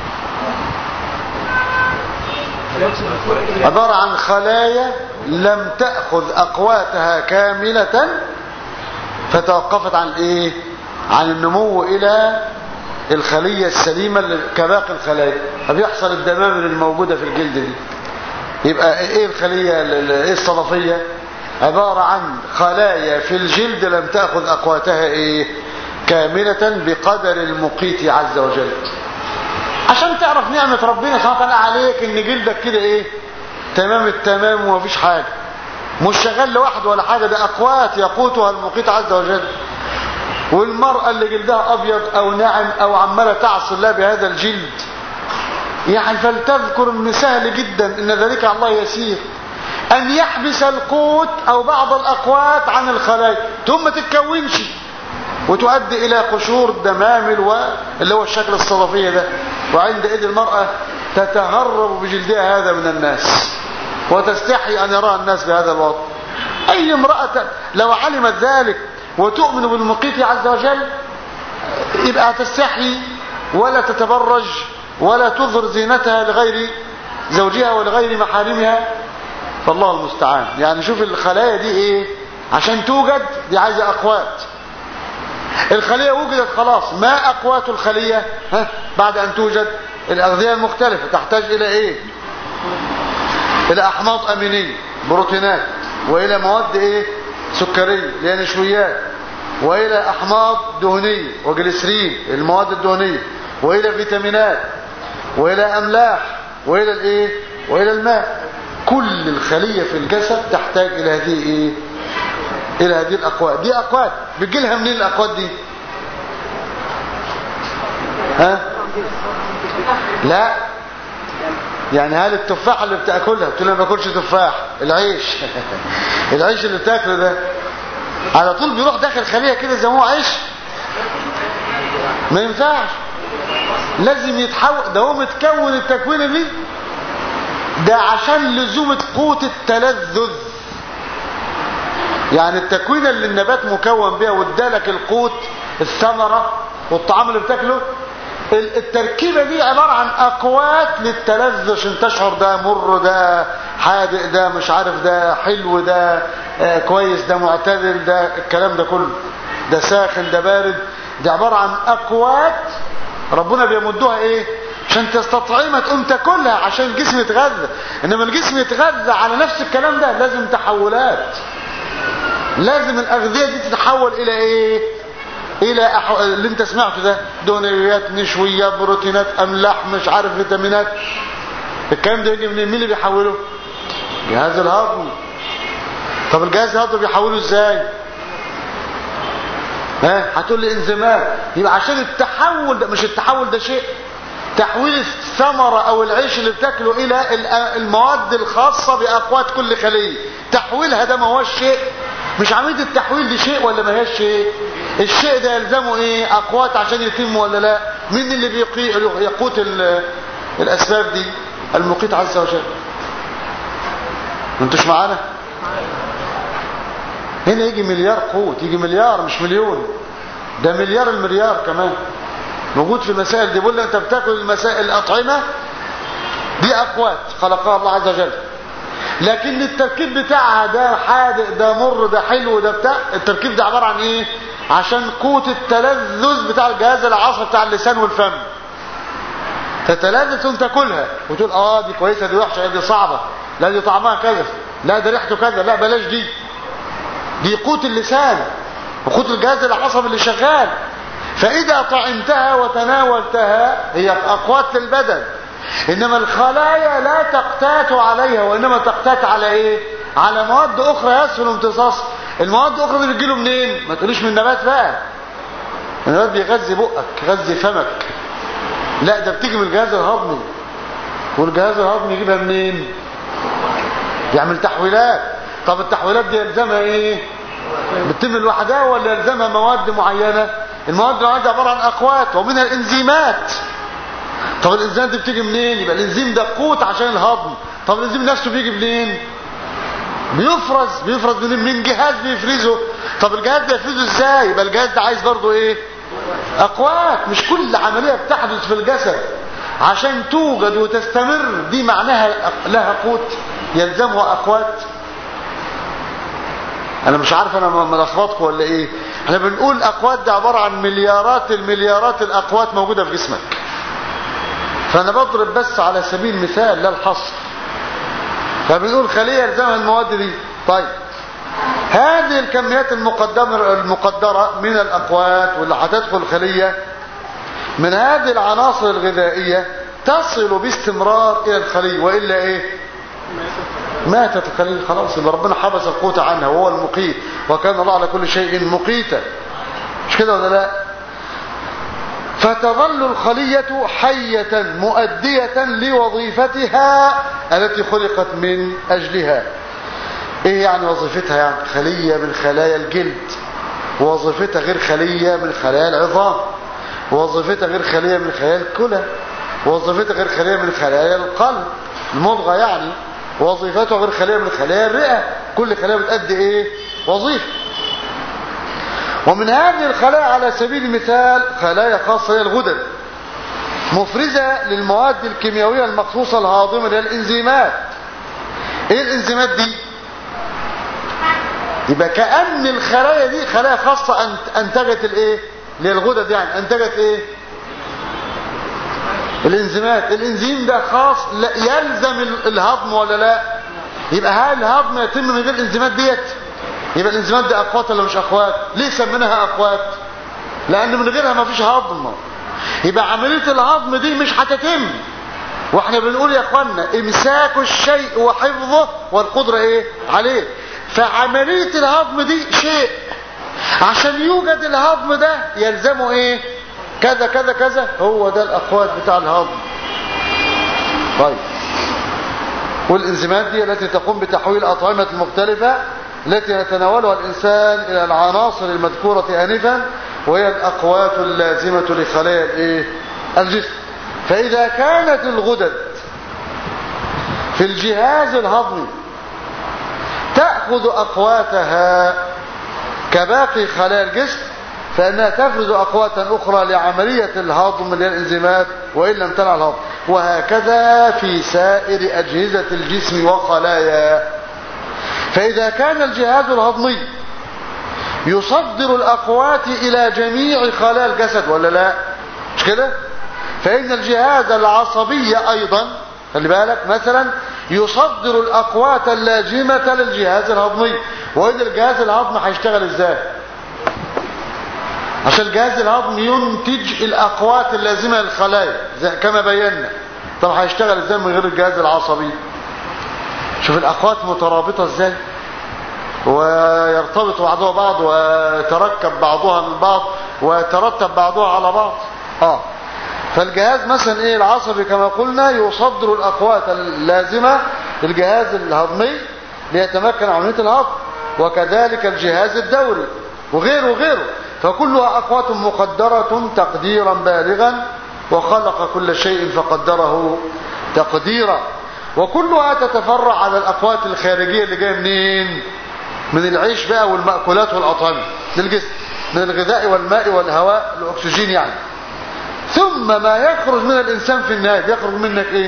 عبارة عن خلايا لم تأخذ أقواتها كاملة فتوقفت عن ايه عن النمو الى الخلية السليمة كباقي الخلايا فبيحصل الدمامل الموجودة في الجلد دي يبقى ايه الخلية ايه الصدفية عبارة عن خلايا في الجلد لم تأخذ أقواتها ايه كاملة بقدر المقيت عز وجل عشان تعرف نعمة ربنا سبحانه وتعالى عليك ان جلدك كده ايه تمام التمام ومفيش حاجة مش شغال لوحده ولا حاجة ده أقوات يقوتها المقيت عز وجل والمرأة اللي جلدها أبيض أو ناعم أو عمالة تعصي الله بهذا الجلد يعني فلتذكر ان سهل جدا ان ذلك على الله يسير ان يحبس القوت او بعض الاقوات عن الخلايا ثم تتكونش وتؤدي الى قشور دمامل واللي هو الشكل الصدفية ده وعندئذ المرأة تتهرب بجلدها هذا من الناس وتستحي ان يراها الناس بهذا الوضع اي امرأة لو علمت ذلك وتؤمن بالمقيت عز وجل يبقى تستحي ولا تتبرج ولا تظهر زينتها لغير زوجها ولغير محارمها فالله المستعان يعني شوف الخلايا دي ايه عشان توجد دي عايزة اقوات الخلية وجدت خلاص ما اقوات الخلية ها بعد ان توجد الاغذية المختلفة تحتاج الى ايه الى احماض امينية بروتينات والى مواد ايه سكرية اللي نشويات والى احماض دهنية وجليسرين المواد الدهنية والى فيتامينات والى املاح والى الايه والى الماء كل الخلية في الجسد تحتاج الى هذه ايه الى هذه الاقوات دي اقوات بتجيلها منين الاقوات دي ها لا يعني هل التفاحة اللي بتاكلها بتقول ما باكلش تفاح العيش العيش اللي بتاكله ده على طول بيروح داخل خلية كده زي ما هو عيش ما ينفعش لازم يتحول ده هو متكون التكوين دي ده عشان لزومة قوة التلذذ يعني التكوين اللي النبات مكون بها وادالك القوت الثمرة والطعام اللي بتاكله التركيبة دي عبارة عن أقوات للتلذذ عشان تشعر ده مر ده حادق ده مش عارف ده حلو ده آه كويس ده معتدل ده الكلام ده كله ده ساخن ده بارد دي عبارة عن أقوات ربنا بيمدوها ايه عشان تستطعمها تقوم تاكلها عشان الجسم يتغذى انما الجسم يتغذى على نفس الكلام ده لازم تحولات لازم الاغذيه دي تتحول الى ايه الى أحو... اللي انت سمعته ده دهنيات نشويات بروتينات املاح مش عارف فيتامينات الكلام ده يجي منين مين اللي بيحوله جهاز الهضم طب الجهاز الهضمي بيحوله ازاي ها هتقول لي انزمام يبقى عشان التحول ده مش التحول ده شيء تحويل الثمرة او العيش اللي بتاكله الى المواد الخاصة باقوات كل خلية تحويلها ده ما هوش شيء مش عملية التحويل دي شيء ولا ما هيش شيء الشيء ده يلزمه ايه اقوات عشان يتم ولا لا مين اللي بيقي يقوت الاسباب دي المقيت عز وجل انتوش معانا هنا يجي مليار قوت يجي مليار مش مليون ده مليار المليار كمان موجود في المسائل دي بيقول انت بتاكل المسائل الاطعمه دي اقوات خلقها الله عز وجل لكن التركيب بتاعها ده حادق ده مر ده حلو ده بتاع التركيب ده عباره عن ايه عشان قوت التلذذ بتاع الجهاز العصبي بتاع اللسان والفم تتلذذ ثم تاكلها وتقول اه دي كويسه دي وحشه دي صعبه لا دي طعمها كذا لا دي ريحته كذا لا بلاش دي دي قوت اللسان وقوت الجهاز العصبي اللي شغال فإذا طعمتها وتناولتها هي أقوات للبدن إنما الخلايا لا تقتات عليها وإنما تقتات على إيه على مواد أخرى يسهل امتصاصها المواد الأخرى دي بتجيله منين ما تقوليش من النبات بقى النبات بيغذي بقك يغذي فمك لا ده بتيجي من الجهاز الهضمي والجهاز الهضمي يجيبها منين يعمل تحويلات طب التحويلات دي يلزمها ايه بتتم لوحدها ولا يلزمها مواد معينة المواد المعينة عبارة عن اقوات ومنها الانزيمات طب الانزيمات دي بتيجي منين يبقى الانزيم ده قوت عشان الهضم طب الانزيم نفسه بيجي منين بيفرز بيفرز من من جهاز بيفرزه طب الجهاز ده يفرزه ازاي يبقى الجهاز ده عايز برضه ايه اقوات مش كل عملية بتحدث في الجسد عشان توجد وتستمر دي معناها لها قوت يلزمها اقوات انا مش عارف انا ملخبطكم ولا ايه احنا بنقول اقوات دي عبارة عن مليارات المليارات الاقوات موجودة في جسمك فانا بضرب بس على سبيل المثال لا الحصر فبنقول خلية يلزمها المواد دي طيب هذه الكميات المقدمة المقدرة من الاقوات واللي هتدخل الخلية من هذه العناصر الغذائية تصل باستمرار الى الخلية وإلا ايه ماتت الخلية خلاص يبقى ربنا حبس القوت عنها وهو المقيت وكان الله على كل شيء مقيتا مش كده ولا لا فتظل الخلية حية مؤدية لوظيفتها التي خلقت من أجلها ايه يعني وظيفتها يعني خلية من خلايا الجلد وظيفتها غير خلية من خلايا العظام وظيفتها غير خلية من خلايا الكلى وظيفتها غير خلية من خلايا القلب المضغة يعني وظيفته غير خلية من خلايا الرئة كل خلية بتأدي ايه وظيفة ومن هذه الخلايا على سبيل المثال خلايا خاصة هي الغدد مفرزة للمواد الكيميائية المخصوصة الهاضمة للإنزيمات ايه الانزيمات دي يبقى كأن الخلايا دي خلايا خاصة انتجت الايه للغدد يعني انتجت ايه الانزيمات الانزيم ده خاص يلزم الهضم ولا لا يبقى هل الهضم يتم من غير الانزيمات ديت يبقى الانزيمات دي اقوات ولا مش اقوات ليه سميناها اقوات لان من غيرها ما فيش هضم يبقى عملية الهضم دي مش هتتم واحنا بنقول يا اخوانا امساك الشيء وحفظه والقدرة ايه عليه فعملية الهضم دي شيء عشان يوجد الهضم ده يلزمه ايه كذا كذا كذا هو ده الاقوات بتاع الهضم طيب والانزيمات دي التي تقوم بتحويل الاطعمة المختلفة التي يتناولها الانسان الى العناصر المذكورة انفا وهي الاقوات اللازمة لخلايا الايه الجسم فاذا كانت الغدد في الجهاز الهضمي تأخذ اقواتها كباقي خلايا الجسم فانها تفرز اقواتا اخرى لعملية الهضم للانزيمات وان لم تنع الهضم وهكذا في سائر اجهزة الجسم وخلايا فاذا كان الجهاز الهضمي يصدر الاقوات الى جميع خلايا الجسد ولا لا مش كده فان الجهاز العصبي ايضا خلي بالك مثلا يصدر الاقوات اللازمة للجهاز الهضمي وإذا الجهاز الهضمي هيشتغل ازاي عشان الجهاز الهضمي ينتج الاقوات اللازمة للخلايا كما بينا طب هيشتغل ازاي من غير الجهاز العصبي شوف الاقوات مترابطة ازاي ويرتبط بعضها بعض ويتركب بعضها من بعض ويترتب بعضها على بعض اه فالجهاز مثلا ايه العصبي كما قلنا يصدر الاقوات اللازمة للجهاز الهضمي ليتمكن عملية الهضم وكذلك الجهاز الدوري وغيره وغيره فكلها اقوات مقدرة تقديرا بالغا وخلق كل شيء فقدره تقديرا وكلها تتفرع على الاقوات الخارجية اللي جايه منين من العيش بقى والمأكولات والأطعمة للجسم من الغذاء والماء والهواء الأكسجين يعني ثم ما يخرج من الإنسان في النهاية بيخرج منك إيه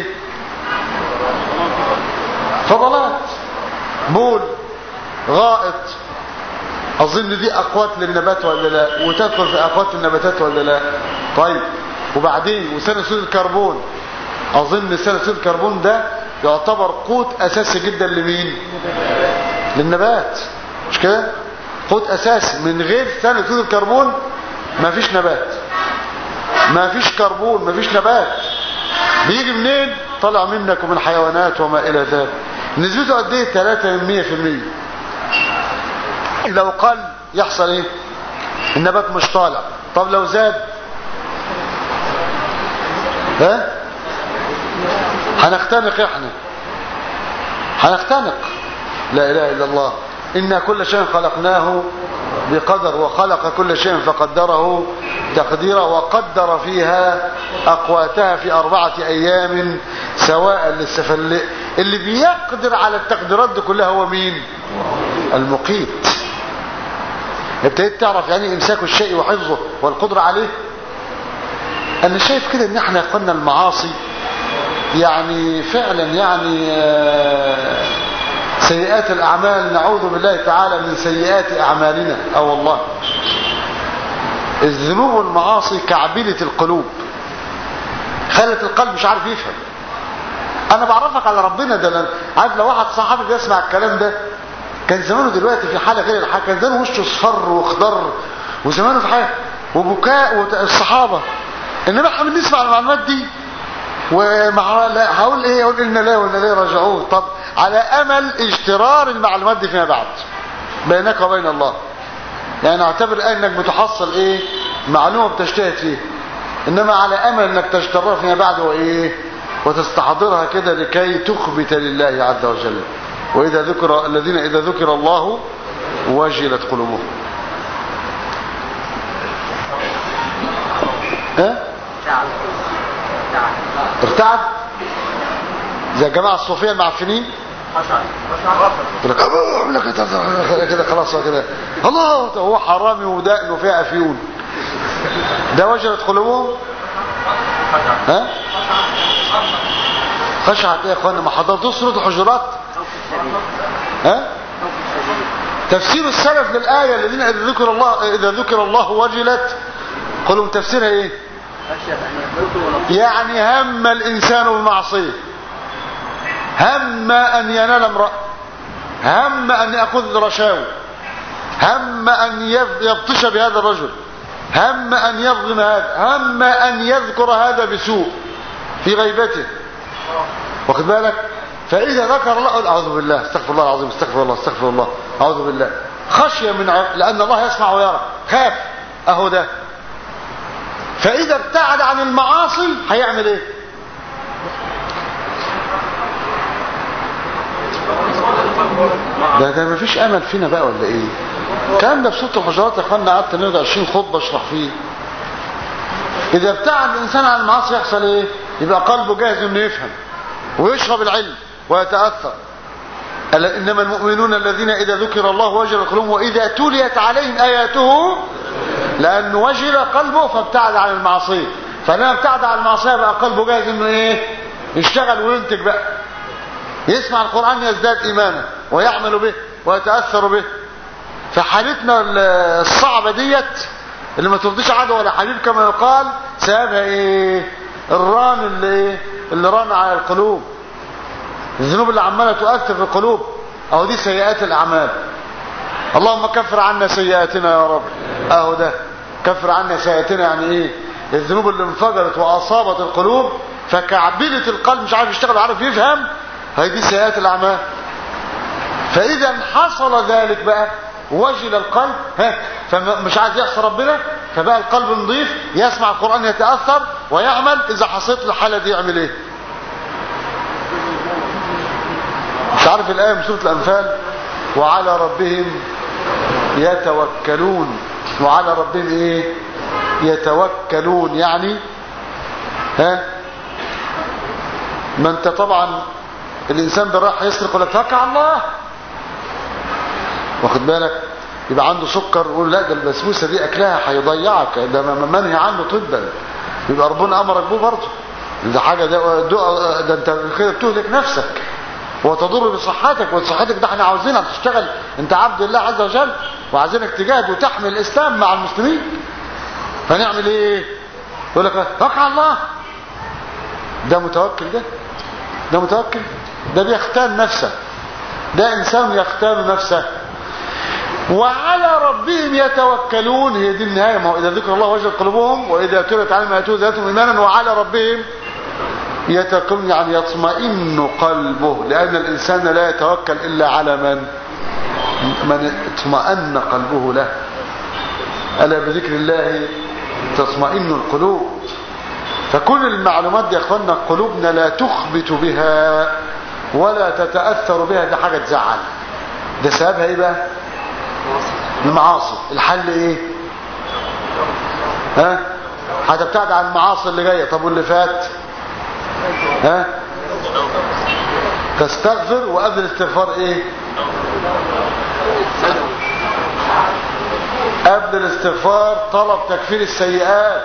فضلات بول غائط أظن دي أقوات للنبات ولا لا وتدخل في أقوات النباتات ولا لا طيب وبعدين وثاني أكسيد الكربون أظن ثاني أكسيد الكربون ده يعتبر قوت أساسي جدا لمين للنبات مش كده قوت اساسي من غير ثاني اكسيد الكربون مفيش نبات مفيش كربون مفيش نبات بيجي منين طلع منك ومن حيوانات وما الى ذلك نسبته قد ايه 3 من 100% لو قل يحصل ايه النبات مش طالع طب لو زاد ها هنختنق احنا هنختنق لا اله الا الله إن كل شيء خلقناه بقدر وخلق كل شيء فقدره تقديرا وقدر فيها أقواتها في أربعة أيام سواء للسفل اللي بيقدر على التقديرات دي كلها هو مين المقيت ابتديت تعرف يعني امساك الشيء وحفظه والقدرة عليه انا شايف كده ان احنا قلنا المعاصي يعني فعلا يعني آه سيئات الأعمال نعوذ بالله تعالى من سيئات أعمالنا أو أه والله الذنوب والمعاصي كعبلة القلوب خلت القلب مش عارف يفهم أنا بعرفك على ربنا ده عارف لو واحد صحابي بيسمع الكلام ده كان زمانه دلوقتي في حالة غير الحالة كان زمانه وشه اصفر واخضر وزمانه في حاجة وبكاء والصحابة إنما احنا بنسمع المعلومات دي ومع لا هقول ايه اقول ان لا وان لا راجعون طب على امل اشترار المعلومات دي فيما بعد بينك وبين الله يعني اعتبر انك بتحصل ايه معلومه بتجتهد فيها انما على امل انك تجترها فيما بعد وايه وتستحضرها كده لكي تخبت لله عز وجل واذا ذكر الذين اذا ذكر الله وجلت قلوبهم ها ارتعد زي الجماعة الصوفية المعفنين كده خلاص كده الله هو حرامي ودقن فيها افيون ده وجلت قلوبهم ها خشعت ايه يا اخوانا ما حضرتوش سوره الحجرات ها تفسير السلف للايه الذين اذا ذكر الله اذا ذكر الله وجلت قلوب تفسيرها ايه يعني هم الإنسان بالمعصية هم أن ينال امرأة هم أن يأخذ رشاوي هم أن يبطش بهذا الرجل هم أن يظلم هذا هم أن يذكر هذا بسوء في غيبته واخد بالك فإذا ذكر الله أعوذ بالله استغفر الله العظيم استغفر الله استغفر الله أعوذ بالله خشية من ع... لأن الله يسمع ويرى خاف أهو ده فإذا ابتعد عن المعاصي هيعمل ايه ده ده مفيش امل فينا بقى ولا ايه الكلام ده في سوره الحجرات يا اخوانا قعدت نرجع 20 خطبه اشرح فيه اذا ابتعد الانسان عن المعاصي يحصل ايه يبقى قلبه جاهز انه يفهم ويشرب العلم ويتاثر انما المؤمنون الذين اذا ذكر الله وجل قلوبهم واذا تليت عليهم اياته لانه وجل قلبه فابتعد عن المعصيه فلما ابتعد عن المعصيه بقى قلبه جاهز انه ايه يشتغل وينتج بقى يسمع القران يزداد ايمانا ويعمل به ويتاثر به فحالتنا الصعبه ديت اللي ما ترضيش عدو ولا حبيب كما يقال سببها ايه الران اللي اللي ران على القلوب الذنوب اللي عماله تؤثر في القلوب اهو دي سيئات الاعمال اللهم كفر عنا سيئاتنا يا رب اهو ده كفر عنا سيئاتنا يعني ايه الذنوب اللي انفجرت واصابت القلوب فكعبلة القلب مش عارف يشتغل عارف يفهم هي دي سيئات الاعمال فاذا حصل ذلك بقى وجل القلب ها فمش عايز يعصي ربنا فبقى القلب نظيف يسمع القرآن يتأثر ويعمل اذا حصلت له الحالة دي يعمل ايه مش عارف الآية من سورة الأنفال وعلى ربهم يتوكلون وعلى ربهم ايه يتوكلون يعني ها ما انت طبعا الانسان ده راح يسرق ولا توكل على الله واخد بالك يبقى عنده سكر يقول لا ده البسبوسه دي اكلها هيضيعك ده منهي عنه طبا يبقى ربنا امرك بيه برضه ده حاجه ده ده, ده انت كده بتهلك نفسك وتضر بصحتك وصحتك ده احنا عاوزينك تشتغل انت عبد الله عز وجل وعايزينك تجاهد وتحمل الاسلام مع المسلمين فنعمل ايه يقول لك توكل على الله ده متوكل ده ده متوكل ده بيختان نفسه ده انسان يختان نفسه وعلى ربهم يتوكلون هي دي النهايه ما هو اذا ذكر الله وجل قلوبهم واذا تلت عليهم اياته زادتهم ايمانا وعلى ربهم يتوكلون يعني يطمئن قلبه لان الانسان لا يتوكل الا على من من اطمأن قلبه له الا بذكر الله تطمئن القلوب فكل المعلومات دي يا اخوانا قلوبنا لا تخبت بها ولا تتاثر بها دي حاجه تزعل ده سببها ايه بقى المعاصي الحل ايه ها هتبتعد عن المعاصي اللي جايه طب واللي فات ها تستغفر وقبل الاستغفار ايه قبل الاستغفار طلب تكفير السيئات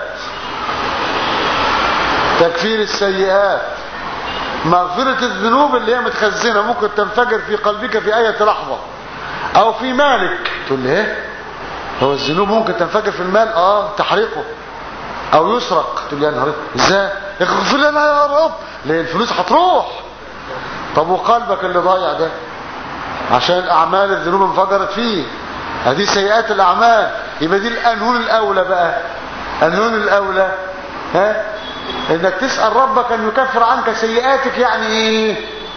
تكفير السيئات مغفرة الذنوب اللي هي متخزنة ممكن تنفجر في قلبك في اية لحظة او في مالك تقول لي ايه هو الذنوب ممكن تنفجر في المال اه تحريقه او يسرق تقول لي يا نهار ازاي اغفر لنا يا رب ليه الفلوس هتروح طب وقلبك اللي ضايع ده عشان اعمال الذنوب انفجرت فيه هذه سيئات الاعمال يبقى دي القانون الاولى بقى القانون الاولى ها انك تسال ربك ان يكفر عنك سيئاتك يعني ايه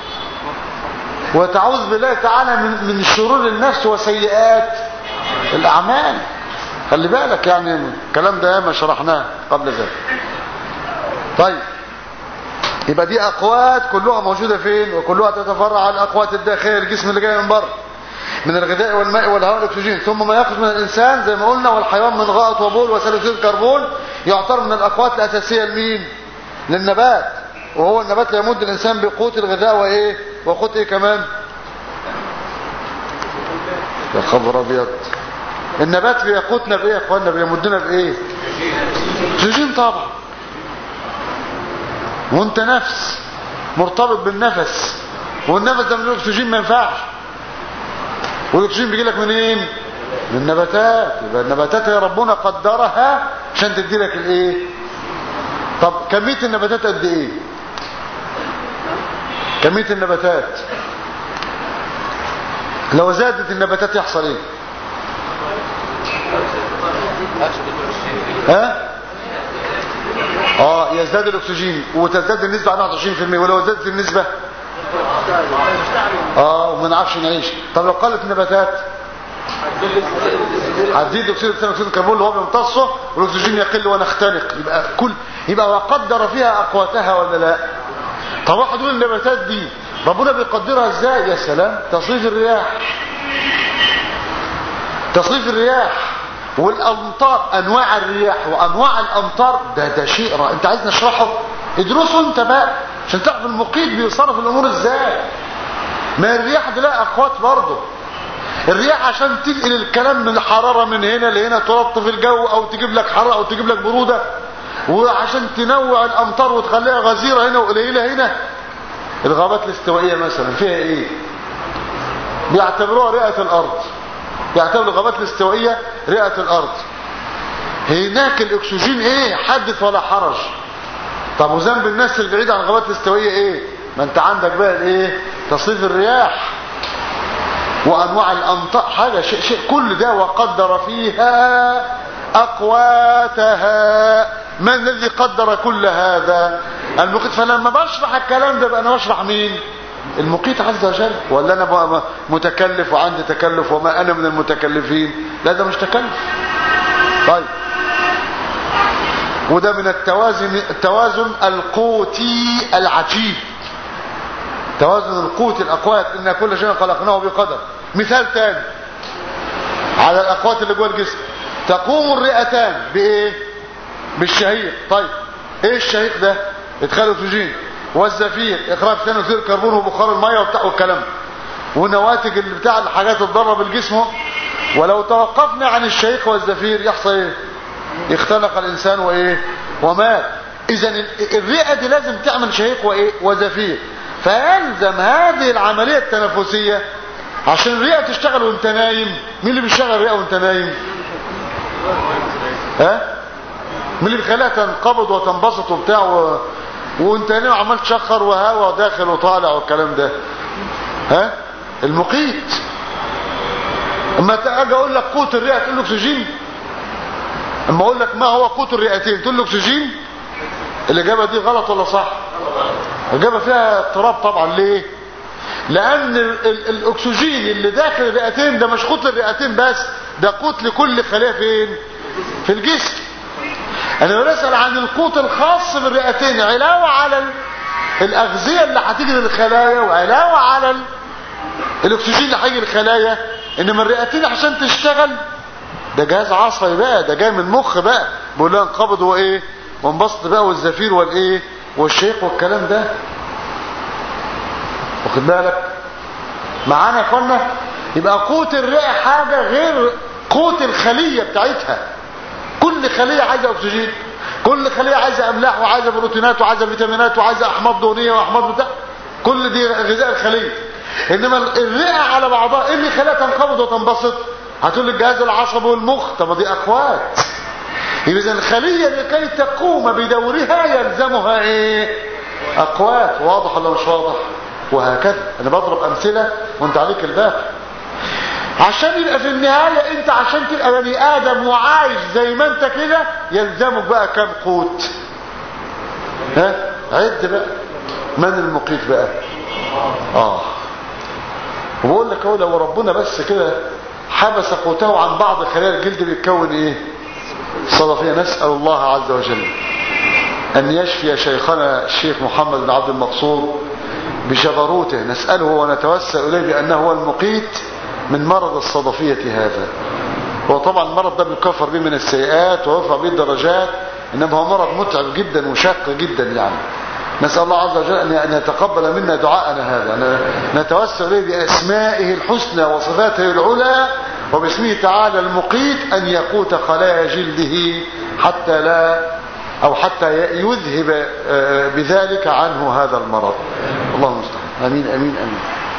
وتعوذ بالله تعالى من من شرور النفس وسيئات الاعمال خلي بالك يعني الكلام ده ما شرحناه قبل ذلك طيب يبقى دي اقوات كلها موجوده فين وكلها تتفرع على الاقوات الداخليه الجسم اللي جاي من بره من الغذاء والماء والهواء والاكسجين ثم ما يخرج من الانسان زي ما قلنا والحيوان من غائط وبول وثاني اكسيد الكربون يعتبر من الاقوات الاساسيه لمين للنبات وهو النبات لا يمد الانسان بقوت الغذاء وايه وقوت ايه كمان يا خبر ابيض النبات بيقوتنا بايه يا اخوانا بيمدنا بايه اكسجين طبعا وانت نفس مرتبط بالنفس والنفس ده من الاكسجين ما ينفعش والاكسجين بيجي لك منين من النباتات يبقى النباتات هي ربنا قدرها عشان تدي لك الايه طب كميه النباتات قد ايه كميه النباتات لو زادت النباتات يحصل ايه ها اه يزداد الاكسجين وتزداد النسبه عن 21% ولو زادت النسبه اه وما نعرفش نعيش طب لو قلت النباتات هتزيد اكسيد ثاني اكسيد الكربون اللي هو بيمتصه والاكسجين يقل ونختنق يبقى كل يبقى وقدر فيها اقواتها ولا لا طب واحد يقول النباتات دي ربنا بيقدرها ازاي يا سلام تصريف الرياح تصريف الرياح والامطار انواع الرياح وانواع الامطار ده ده شيء رائع انت عايز نشرحه ادرسه انت بقى عشان تعرف المقيت بيصرف الامور ازاي ما الرياح دي لها اقوات برضه الرياح عشان تنقل الكلام من الحرارة من هنا لهنا تلطف الجو او تجيب لك حرارة او تجيب لك برودة وعشان تنوع الامطار وتخليها غزيرة هنا وقليلة هنا الغابات الاستوائية مثلا فيها ايه بيعتبروها رئة الارض بيعتبروا الغابات الاستوائية رئة الارض هناك الاكسجين ايه حدث ولا حرج طب وذنب الناس البعيد عن الغابات الاستوائية ايه ما انت عندك بقى الايه تصريف الرياح وانواع الامطار حاجه شيء شيء كل ده وقدر فيها اقواتها من الذي قدر كل هذا المقيت فلما بشرح الكلام ده بقى انا بشرح مين المقيت عز وجل ولا انا بقى متكلف وعندي تكلف وما انا من المتكلفين لا ده مش تكلف طيب وده من التوازن التوازن القوتي العجيب توازن القوت الاقوات ان كل شيء خلقناه بقدر مثال تاني على الاقوات اللي جوه الجسم تقوم الرئتان بايه بالشهيق طيب ايه الشهيق ده ادخال اكسجين والزفير اخراج ثاني اكسيد الكربون وبخار الميه وبتاع والكلام ونواتج اللي بتاع الحاجات الضاره بالجسم ولو توقفنا عن الشهيق والزفير يحصل ايه اختنق الانسان وايه ومات اذا الرئه دي لازم تعمل شهيق وايه وزفير فيلزم هذه العمليه التنفسيه عشان الرئه تشتغل وانت نايم مين اللي بيشغل الرئه وانت نايم ها مين اللي بيخليها تنقبض وتنبسط وبتاع و... وانت نايم عمال تشخر وهوا داخل وطالع والكلام ده ها المقيت اما اجي اقول لك قوت الرئه تقول له اكسجين اما اقول لك ما هو قوت الرئتين تقول له اكسجين الاجابه دي غلط ولا صح الاجابه فيها اضطراب طبعا ليه لان ال ال الاكسجين اللي داخل الرئتين ده مش قوت للرئتين بس ده قوت لكل خليه فين في الجسم انا بسال عن القوت الخاص بالرئتين علاوه على الاغذيه اللي هتيجي للخلايا وعلاوه على ال الاكسجين اللي هيجي للخلايا انما الرئتين عشان تشتغل ده جهاز عصبي بقى ده جاي من مخ بقى بيقول لها انقبض وايه وانبسط بقى والزفير والايه والشيق والكلام ده واخد بالك معانا يا اخوانا يبقى قوت الرئه حاجه غير قوت الخليه بتاعتها كل خليه عايزه اكسجين كل خليه عايزه املاح وعايزه بروتينات وعايزه فيتامينات وعايزه احماض دهنيه واحماض بتاع كل دي غذاء الخليه انما الرئه على بعضها ايه اللي يخليها تنقبض وتنبسط هتقول الجهاز العصبي والمخ طب دي اقوات اذا الخليه لكي تقوم بدورها يلزمها ايه اقوات واضح ولا مش واضح وهكذا انا بضرب امثله وانت عليك الباقي عشان يبقى في النهايه انت عشان تبقى بني ادم وعايش زي ما انت كده يلزمك بقى كم قوت ها عد بقى من المقيت بقى اه وبقول لك اهو لو ربنا بس كده حبس قوته عن بعض خلايا الجلد بيتكون ايه صدفيه نسال الله عز وجل ان يشفي شيخنا الشيخ محمد بن عبد المقصود بجبروته نساله ونتوسل اليه بانه هو المقيت من مرض الصدفيه هذا هو طبعا المرض ده بيكفر به من السيئات ويرفع به الدرجات انما هو مرض متعب جدا وشاق جدا يعني نسأل الله عز وجل أن يتقبل منا دعاءنا هذا نتوسل إليه بأسمائه الحسنى وصفاته العلى وباسمه تعالى المقيت أن يقوت خلايا جلده حتى لا أو حتى يذهب بذلك عنه هذا المرض اللهم استعان أمين أمين أمين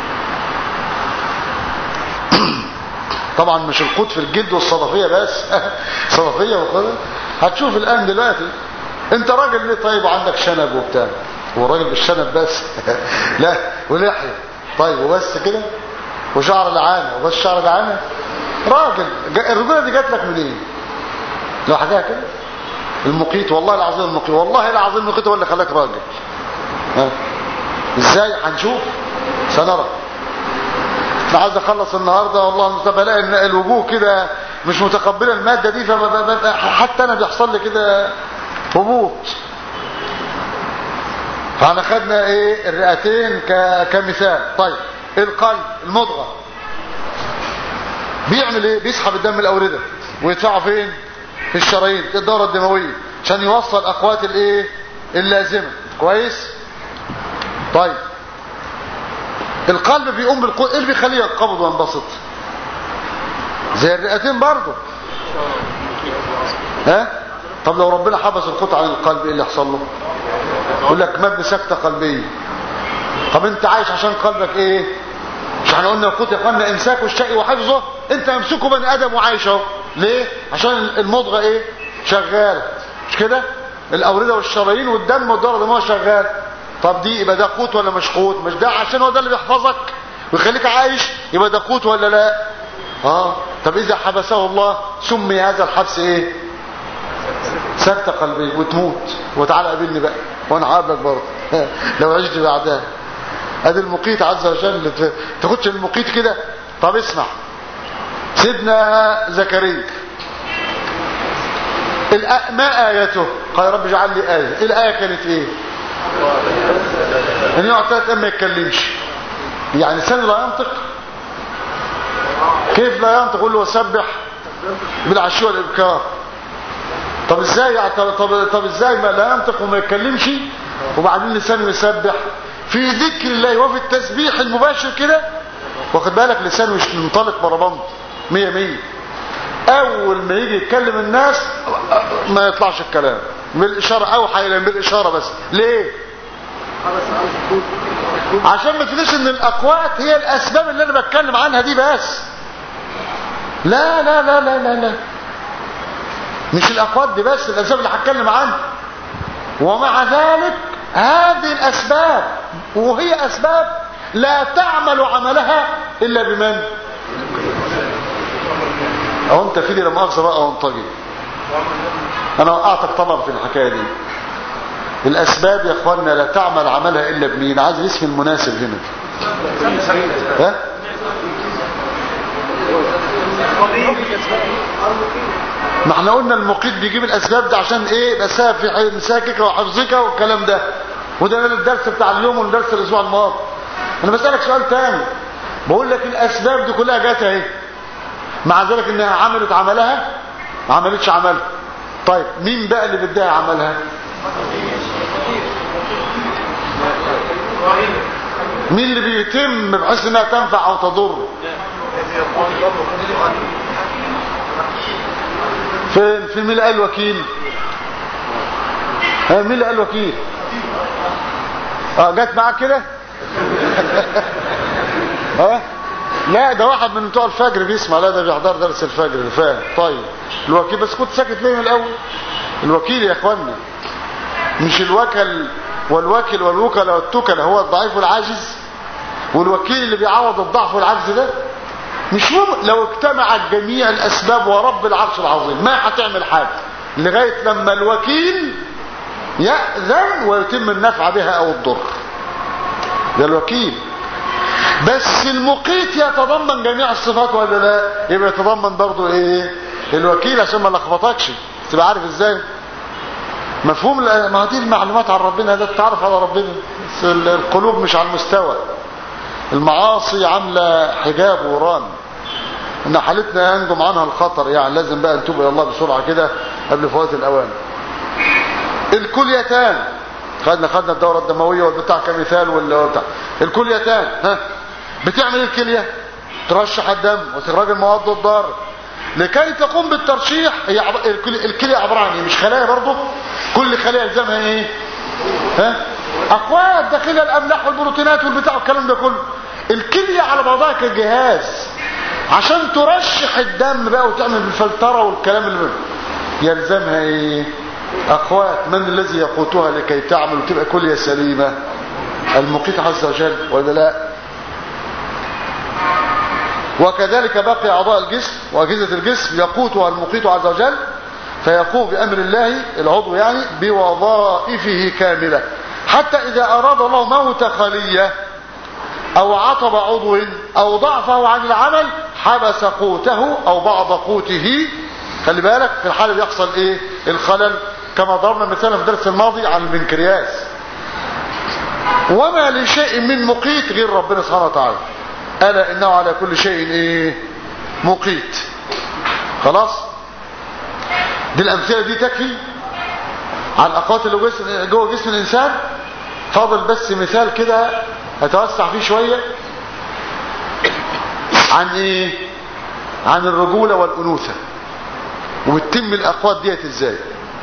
طبعا مش القوت في الجلد والصدفية بس صدفية وكذا هتشوف الآن دلوقتي انت راجل ليه طيب وعندك شنب وبتاع هو راجل بالشنب بس لا ولحيه طيب وبس كده وشعر العانه وبس شعر العانه راجل الرجوله دي جات لك منين لو حاجه كده المقيت والله العظيم المقيت والله العظيم المقيت هو اللي خلاك راجل ها ازاي هنشوف سنرى انا عايز اخلص النهارده والله المستقبل الاقي ان الوجوه كده مش متقبله الماده دي فحتى انا بيحصل لي كده هبوط فاحنا خدنا ايه الرئتين كمثال طيب القلب المضغه بيعمل ايه بيسحب الدم الاورده ويدفعه فين في الشرايين في الدوره الدمويه عشان يوصل اقوات الايه اللازمه كويس طيب القلب بيقوم بالقوه ايه اللي بيخليه ينقبض وينبسط زي الرئتين برضه ها طب لو ربنا حبس القوت عن القلب ايه اللي يحصل له يقول لك مات بسكته قلبيه طب انت عايش عشان قلبك ايه مش احنا قلنا القوت يا اخوانا امساكه الشقي وحفظه انت امسكه بني ادم وعايش اهو ليه عشان المضغه ايه شغاله مش كده الاورده والشرايين والدم والدوره ما شغال طب دي يبقى ده قوت ولا مش قوت مش ده عشان هو ده اللي بيحفظك ويخليك عايش يبقى ده قوت ولا لا اه طب اذا حبسه الله سمي هذا الحبس ايه سكتة قلبية وتموت وتعالى قابلني بقى وانا عارفك برضه لو عشت بعدها ادي المقيت عز وجل تاخدش المقيت كده طب اسمع سيدنا زكريا ما آيته قال رب اجعل لي آية الآية كانت ايه ان يقعد ثلاث ما يتكلمش يعني لسانه لا ينطق كيف لا ينطق يقول له وسبح بالعشي والابكار طب ازاي يعني طب, طب, طب ازاي ما لا ينطق وما يتكلمش وبعدين لسانه يسبح في ذكر الله وفي التسبيح المباشر كده واخد بالك لسانه مش منطلق بربند مية مية اول ما يجي يتكلم الناس ما يطلعش الكلام بالاشاره اوحى الى بالاشاره بس ليه عشان ما تقولش ان الاقوات هي الاسباب اللي انا بتكلم عنها دي بس لا لا لا لا لا لا مش الاقوات دي بس الاسباب اللي هتكلم عنها ومع ذلك هذه الاسباب وهي اسباب لا تعمل عملها الا بمن او انت في دي لما اخذ بقى وانطجي انا وقعتك طبعا في الحكايه دي الاسباب يا اخوانا لا تعمل عملها الا بمين عايز الاسم المناسب هنا ها ما احنا قلنا المقيت بيجيب الاسباب ده عشان ايه الاسباب في مساكك وحفظك والكلام ده وده الدرس بتاع اليوم والدرس الاسبوع الماضي انا بسالك سؤال تاني بقول لك الاسباب دي كلها جت اهي مع ذلك انها عملت عملها ما عملتش عملها طيب مين بقى اللي بدها عملها مين اللي بيتم بحيث انها تنفع او تضر فين في مين اللي قال وكيل ها مين اللي قال وكيل اه جت معاك كده ها لا ده واحد من بتوع الفجر بيسمع لا ده بيحضر درس الفجر فاهم طيب الوكيل بس كنت ساكت ليه من الاول الوكيل يا اخوانا مش الوكل والوكل والوكل والتكل هو الضعيف والعاجز والوكيل اللي بيعوض الضعف والعجز ده مش مهم لو اجتمعت جميع الاسباب ورب العرش العظيم ما هتعمل حاجه لغايه لما الوكيل ياذن ويتم النفع بها او الضر ده الوكيل بس المقيت يتضمن جميع الصفات ولا لا يبقى يتضمن برضو ايه الوكيل عشان ما لخبطكش تبقى عارف ازاي مفهوم ما دي المعلومات عن ربنا ده تعرف على ربنا القلوب مش على المستوى المعاصي عامله حجاب وران ان حالتنا ينجم عنها الخطر يعني لازم بقى نتوب الى الله بسرعه كده قبل فوات الاوان الكليتان خدنا خدنا الدوره الدمويه والبتاع كمثال ولا بتاع الكليتان ها بتعمل الكليه ترشح الدم واستخراج المواد الضاره لكي تقوم بالترشيح هي عب... الكليه عباره عن ايه مش خلايا برضه كل خليه يلزمها ايه ها اقوات داخلها الاملاح والبروتينات والبتاع والكلام ده كله الكليه على بعضها كجهاز عشان ترشح الدم بقى وتعمل بالفلتره والكلام اللي يلزمها ايه اقوات من الذي يقوتها لكي تعمل وتبقى كليه سليمه المقيت عز وجل ولا لا وكذلك باقي اعضاء الجسم واجهزه الجسم يقوتها المقيت عز وجل فيقوم بامر الله العضو يعني بوظائفه كامله حتى اذا اراد الله موت خليه او عطب عضو او ضعفه عن العمل حبس قوته او بعض قوته خلي بالك في الحاله بيحصل ايه الخلل كما ضربنا مثلا في الدرس الماضي عن البنكرياس وما لشيء من مقيت غير ربنا سبحانه وتعالى الا انه على كل شيء ايه مقيت خلاص دي الامثله دي تكفي على الاقوات اللي جسم جوه جسم الانسان فاضل بس مثال كده اتوسع فيه شويه عن ايه عن الرجوله والانوثه وبتتم الاقوات ديت ازاي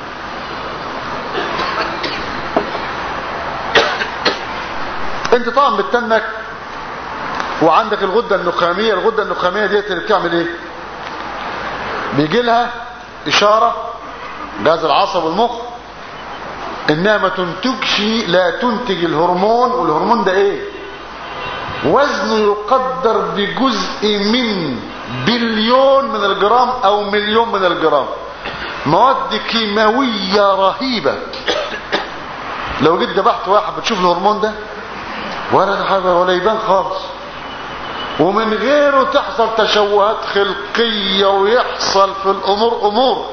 انت طبعا بتتنك وعندك الغده النخاميه الغده النخاميه ديت اللي بتعمل ايه بيجي لها اشاره جهاز العصب والمخ انها ما تنتجش لا تنتج الهرمون والهرمون ده ايه وزنه يقدر بجزء من بليون من الجرام او مليون من الجرام مواد كيماويه رهيبه لو جيت ذبحت واحد بتشوف الهرمون ده ولا حاجة ولا يبان خالص ومن غيره تحصل تشوهات خلقية ويحصل في الأمور أمور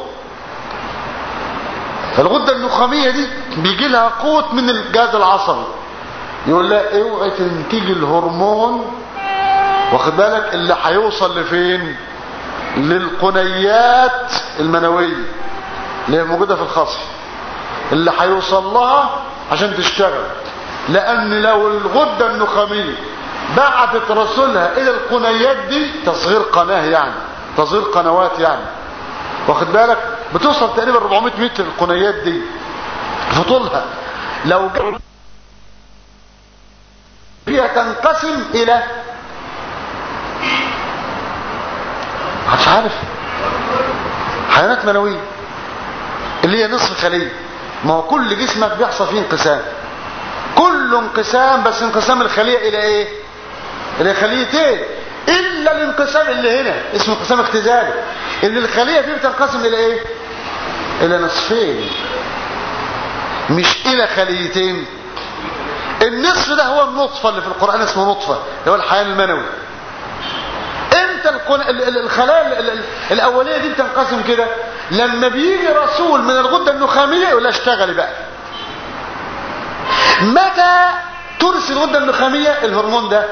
الغدة النخامية دي بيجي لها قوت من الجهاز العصبي يقول لها اوعي تنتج الهرمون واخد بالك اللي هيوصل لفين للقنيات المنوية اللي هي موجودة في الخصر اللي هيوصل لها عشان تشتغل لان لو الغدة النخامية بعتت رسولها الى القنيات دي تصغير قناة يعني تصغير قنوات يعني واخد بالك بتوصل تقريبا 400 متر القنيات دي في طولها لو هي تنقسم الى مش عارف حيوانات منوية اللي هي نصف خلية ما هو كل جسمك بيحصل فيه انقسام كل انقسام بس انقسام الخلية الى ايه الى خليتين الا الانقسام اللي هنا اسمه انقسام اختزالي اللي الخلية فيه بتنقسم الى ايه الى نصفين مش الى خليتين النصف ده هو النطفة اللي في القرآن اسمه نطفة اللي هو الحيوان المنوي امتى الخلايا الاولية دي بتنقسم كده لما بيجي رسول من الغدة النخامية يقول لها اشتغلي بقى متى ترسل الغدة النخامية الهرمون ده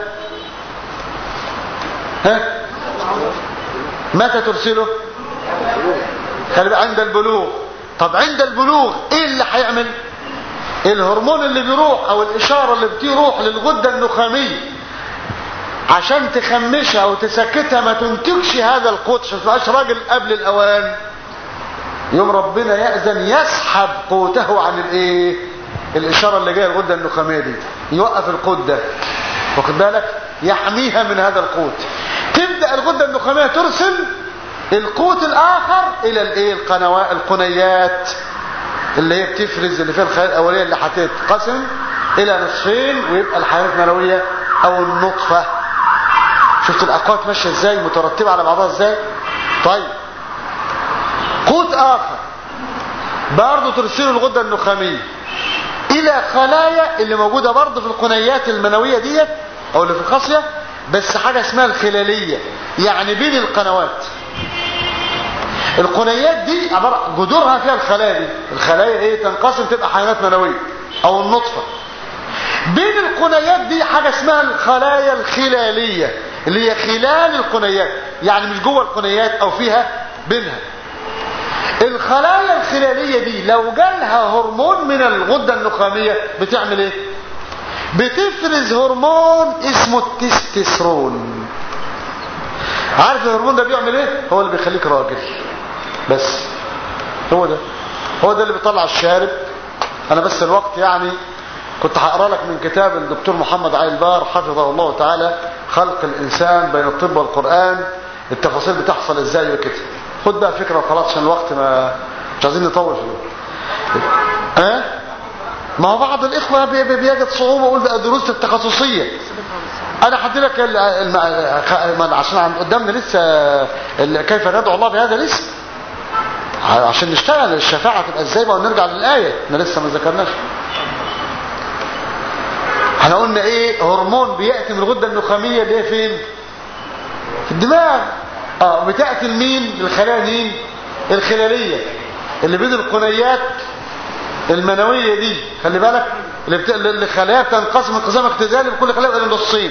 ها متى ترسله خلي بقى عند البلوغ طب عند البلوغ ايه اللي هيعمل الهرمون اللي بيروح او الاشارة اللي بتروح للغدة النخامية عشان تخمشها وتسكتها ما تنتجش هذا القوت عشان تبقاش راجل قبل الاوان يوم ربنا يأذن يسحب قوته عن الايه الاشارة اللي جايه الغدة النخامية دي يوقف القوت ده واخد بالك يحميها من هذا القوت تبدأ الغدة النخامية ترسل القوت الاخر الى الايه القنوات القنيات اللي هي بتفرز اللي فيها الخلايا الاوليه اللي هتتقسم الى نصفين ويبقى الحيوانات المنويه او النطفه شفت الاقوات ماشيه ازاي مترتبه على بعضها ازاي طيب قوت اخر برضه ترسله الغده النخاميه الى خلايا اللي موجوده برضه في القنيات المنويه ديت او اللي في الخصيه بس حاجه اسمها الخلاليه يعني بين القنوات القنيات دي عبارة جذورها فيها الخلايا دي الخلايا ايه تنقسم تبقى حيوانات منوية او النطفة بين القنيات دي حاجة اسمها الخلايا الخلالية اللي هي خلال القنيات يعني مش جوه القنيات او فيها بينها الخلايا الخلالية دي لو جالها هرمون من الغدة النخامية بتعمل ايه بتفرز هرمون اسمه التستوستيرون عارف الهرمون ده بيعمل ايه هو اللي بيخليك راجل بس هو ده هو ده اللي بيطلع الشارب انا بس الوقت يعني كنت هقرا لك من كتاب الدكتور محمد علي البار حفظه الله تعالى خلق الانسان بين الطب والقران التفاصيل بتحصل ازاي وكده خد بقى فكره وخلاص عشان الوقت ما مش عايزين نطول فيه ها أه؟ ما هو بعض الاخوه بيجد صعوبه اقول بقى دروس التخصصيه انا هدي لك الم... عشان قدامنا لسه كيف ندعو الله بهذا الاسم عشان نشتغل الشفاعة تبقى ازاي بقى ونرجع للآية احنا لسه ما ذكرناش احنا قلنا ايه هرمون بيأتي من الغدة النخامية اللي هي فين في الدماغ اه بتأتي لمين الخلايا مين الخلالية اللي بين القنيات المنوية دي خلي بالك اللي, بت... اللي الخلايا بتنقسم انقسام اختزالي بكل خلايا الى نصين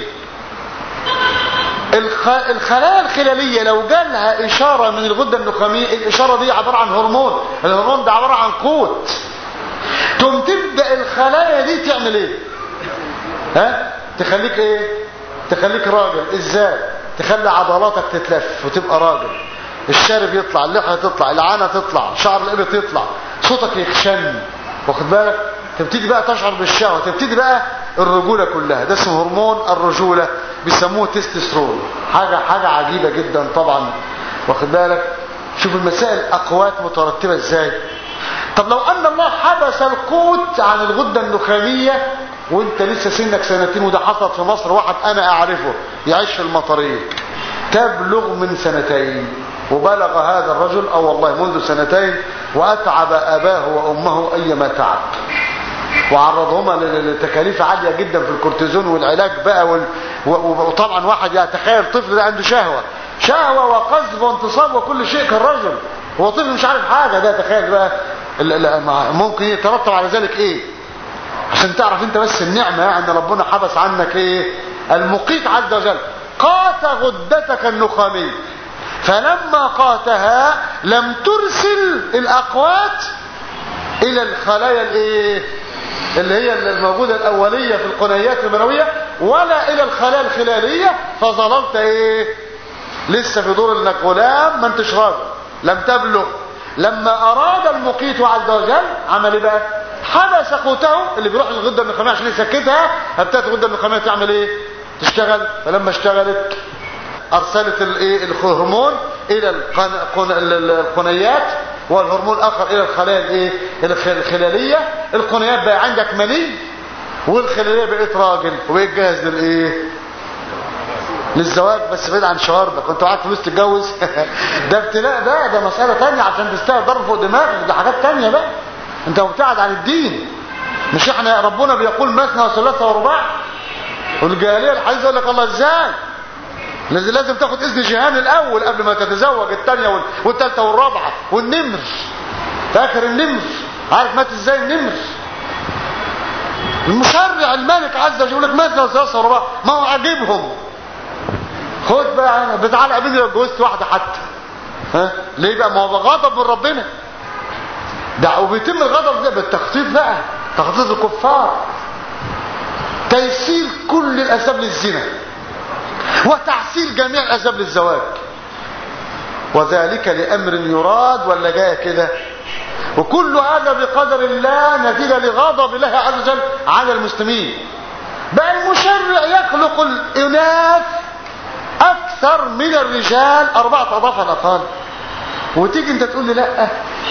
الخ... الخلايا الخلالية لو جالها إشارة من الغدة النخامية الإشارة دي عبارة عن هرمون الهرمون ده عبارة عن قوت تقوم تبدأ الخلايا دي تعمل ايه ها تخليك ايه تخليك راجل ازاي تخلي عضلاتك تتلف وتبقى راجل الشارب يطلع اللحية تطلع العانة تطلع شعر الابط يطلع صوتك يخشن واخد بالك تبتدي بقى تشعر بالشهوة تبتدي بقى الرجولة كلها ده اسمه هرمون الرجولة بيسموه تستوستيرون حاجة حاجة عجيبة جدا طبعا واخد بالك شوف المسائل اقوات مترتبة ازاي طب لو ان الله حبس القوت عن الغدة النخامية وانت لسه سنك سنتين وده حصل في مصر واحد انا اعرفه يعيش في المطرية تبلغ من سنتين وبلغ هذا الرجل او والله منذ سنتين واتعب اباه وامه ايما تعب وعرضهما لتكاليف عالية جدا في الكورتيزون والعلاج بقى وال... و... وطبعا واحد يتخيل طفل ده عنده شهوة شهوة وقذف وانتصاب وكل شيء كالرجل هو طفل مش عارف حاجة ده تخيل بقى ال... ال... ممكن يترتب على ذلك ايه عشان تعرف انت بس النعمة ان ربنا حبس عنك ايه المقيت عز وجل قات غدتك النخامية فلما قاتها لم ترسل الاقوات الى الخلايا الايه اللي هي الموجودة الاولية في القنيات المنوية ولا الى الخلايا الخلالية فظللت ايه لسه في دور انك غلام ما انتش راجل لم تبلغ لما اراد المقيت عز وجل عمل ايه بقى حبس قوته اللي بيروح للغده النخاميه عشان يسكتها ابتدت الغده النخاميه تعمل ايه تشتغل فلما اشتغلت ارسلت الايه الهرمون الى القنيات والهرمون الاخر الى الخلايا الايه الخلاليه القنيات بقى عندك مني والخلاليه بقيت راجل وبقيت جاهز للايه للزواج بس بعيد عن شواربك كنت معاك فلوس تتجوز ده ابتلاء بقى ده مساله ثانيه عشان تستاهل ضرب فوق دماغك ده حاجات ثانيه بقى انت مبتعد عن الدين مش احنا ربنا بيقول مثنى وثلاثه ورباع والجاهليه الحديث يقول لك الله ازاي لازم لازم تاخد اذن جهان الاول قبل ما تتزوج الثانيه والثالثه والرابعه والنمر فاكر النمر عارف مات ازاي النمر المشرع الملك عز وجل يقول لك مثنى وثلاثه ورباع ما هو عاجبهم خد بقى بتعالى قابلني لو اتجوزت واحده حتى ها ليه بقى ما هو غضب من ربنا ده وبيتم الغضب ده بالتخطيط بقى تخطيط الكفار تيسير كل الاسباب للزنا وتعسير جميع الاسباب للزواج وذلك لامر يراد ولا جايه كده وكل هذا بقدر الله نتيجه لغضب الله عز وجل على المسلمين بقى المشرع يخلق الاناث اكثر من الرجال اربعه اضعاف على الاقل وتيجي انت تقول لي لا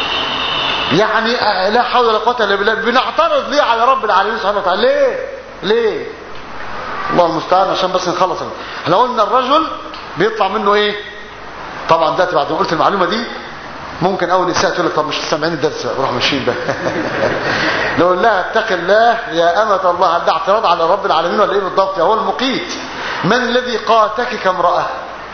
يعني لا حول ولا قوه الا بالله بنعترض ليه على رب العالمين سبحانه وتعالى ليه ليه الله المستعان عشان بس نخلص احنا قلنا الرجل بيطلع منه ايه طبعا دلوقتي بعد ما قلت المعلومه دي ممكن اول نساء تقول لك طب مش سامعين الدرس روح ماشيين بقى نقول لها اتق الله يا امه الله ده اعتراض على رب العالمين ولا ايه بالضبط هو المقيت من الذي قاتك كامراه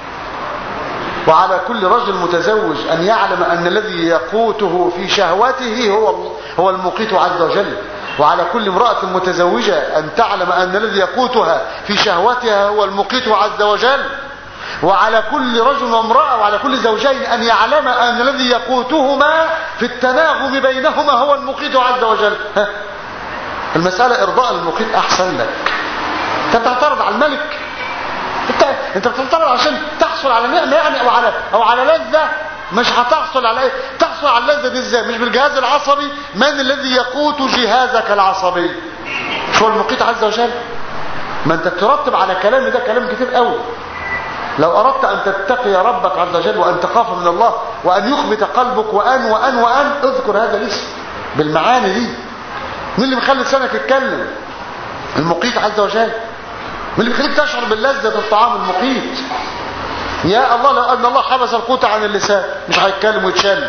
وعلى كل رجل متزوج أن يعلم أن الذي يقوته في شهوته هو هو المقيت عز وجل وعلى كل امرأة متزوجة أن تعلم أن الذي يقوتها في شهوتها هو المقيت عز وجل وعلى كل رجل وامرأة وعلى كل زوجين أن يعلم أن الذي يقوتهما في التناغم بينهما هو المقيت عز وجل ها. المسألة إرضاء المقيت أحسن لك أنت تعترض على الملك انت انت بتعترض عشان تحصل على نعمه يعني او على او على لذه مش هتحصل على ايه تحصل على اللذه دي ازاي مش بالجهاز العصبي من الذي يقوت جهازك العصبي شو المقيت عز وجل ما انت ترتب على كلامي ده كلام كتير قوي لو اردت ان تتقي ربك عز وجل وان تخاف من الله وان يخبت قلبك وان وان وان اذكر هذا الاسم بالمعاني دي مين اللي مخلي لسانك يتكلم المقيت عز وجل من اللي بيخليك تشعر باللذة الطعام المقيت يا الله لو أن الله حبس القوت عن اللسان مش هيتكلم ويتشل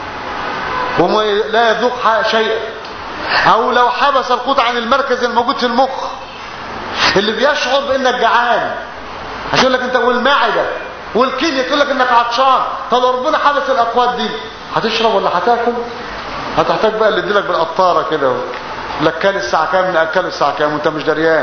وما لا يذوق شيئا أو لو حبس القوت عن المركز الموجود في المخ اللي بيشعر بأنك جعان عشان يقول لك أنت والمعدة والكلية تقول لك أنك عطشان طب ربنا حبس الأقوات دي هتشرب ولا هتاكل هتحتاج بقى اللي يديلك بالقطارة كده لك كان الساعة كام نأكل الساعة كام وانت مش دريان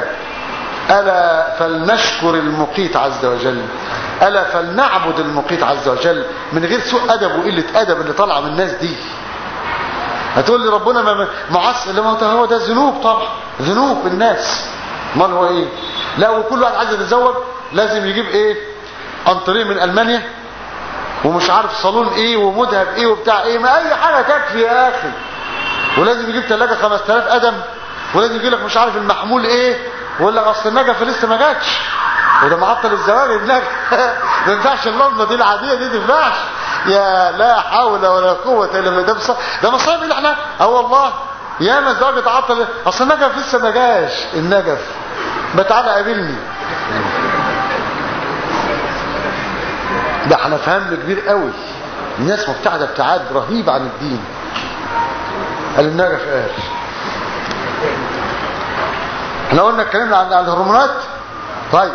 ألا فلنشكر المقيت عز وجل ألا فلنعبد المقيت عز وجل من غير سوء أدب وقلة أدب اللي طالعه من الناس دي هتقول لي ربنا معصر لما هو ده ذنوب طبعا ذنوب الناس امال هو ايه لا وكل واحد عايز يتزوج لازم يجيب ايه انطريه من المانيا ومش عارف صالون ايه ومذهب ايه وبتاع ايه ما اي حاجه تكفي يا اخي ولازم يجيب ثلاجه 5000 قدم ولازم يجي لك مش عارف المحمول ايه ويقول لك اصل النجفه لسه ما جاتش وده معطل الزواج النجفه ما ينفعش اللمضه دي العاديه دي ما تنفعش يا لا حول ولا قوه الا بالله ده ده مصايب اللي احنا اه والله ياما الزواج اتعطل اصل النجف لسه ما جاش النجف بتعالى قابلني ده احنا فهم كبير قوي الناس مبتعده ابتعاد رهيب عن الدين قال النجف قال احنا قلنا اتكلمنا عن عن الهرمونات طيب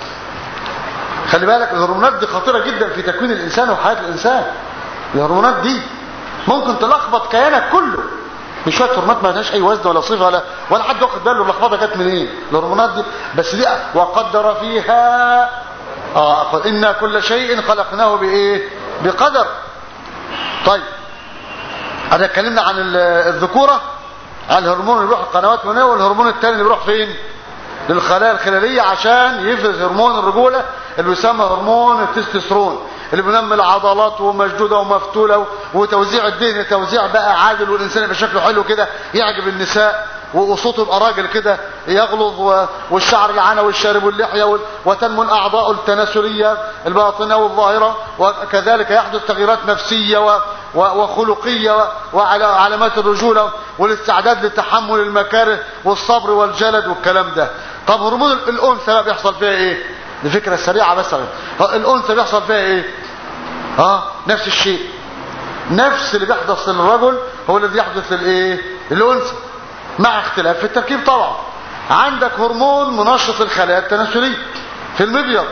خلي بالك الهرمونات دي خطيرة جدا في تكوين الانسان وحياة الانسان الهرمونات دي ممكن تلخبط كيانك كله مش شويه هرمونات ما لهاش اي وزن ولا صفه ولا ولا حد واخد باله اللخبطه جت منين إيه؟ الهرمونات دي بس دي وقدر فيها اه ان كل شيء خلقناه بايه بقدر طيب انا اتكلمنا عن الذكوره عن الهرمون اللي بيروح القنوات المنويه والهرمون الثاني اللي بيروح فين للخلايا الخلاليه عشان يفرز هرمون الرجوله اللي يسمى هرمون التستوستيرون اللي بينمي العضلات ومشدوده ومفتوله وتوزيع الدهن توزيع بقى عادل والانسان يبقى شكله حلو كده يعجب النساء وصوته يبقى راجل كده يغلظ والشعر العنى والشارب واللحيه وتنمو الاعضاء التناسليه الباطنه والظاهره وكذلك يحدث تغييرات نفسيه وخلقيه وعلى علامات الرجوله والاستعداد لتحمل المكاره والصبر والجلد والكلام ده طب هرمون الانثى بقى بيحصل فيها ايه دي فكره سريعه بس الانثى بيحصل فيها ايه اه نفس الشيء نفس اللي بيحدث للرجل هو الذي يحدث للايه للانثى مع اختلاف في التركيب طبعا عندك هرمون منشط الخلايا التناسليه في المبيض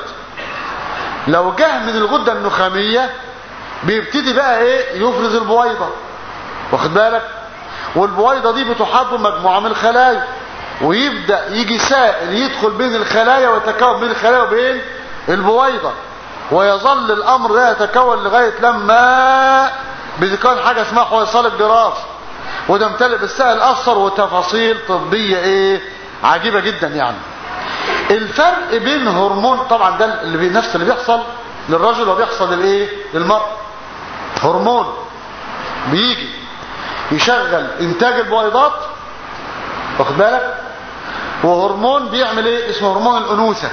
لو جه من الغده النخاميه بيبتدي بقى ايه يفرز البويضه واخد بالك والبويضه دي بتحاط بمجموعه من الخلايا ويبدا يجي سائل يدخل بين الخلايا ويتكون بين الخلايا وبين البويضه ويظل الامر ده يتكون لغايه لما بيتكون حاجه اسمها حويصل الجراف وده امتلئ بالسائل الاصفر وتفاصيل طبيه ايه عجيبه جدا يعني الفرق بين هرمون طبعا ده اللي نفس اللي بيحصل للرجل وبيحصل للايه للمرأة هرمون بيجي يشغل انتاج البويضات واخد بالك وهرمون بيعمل ايه اسمه هرمون الانوثه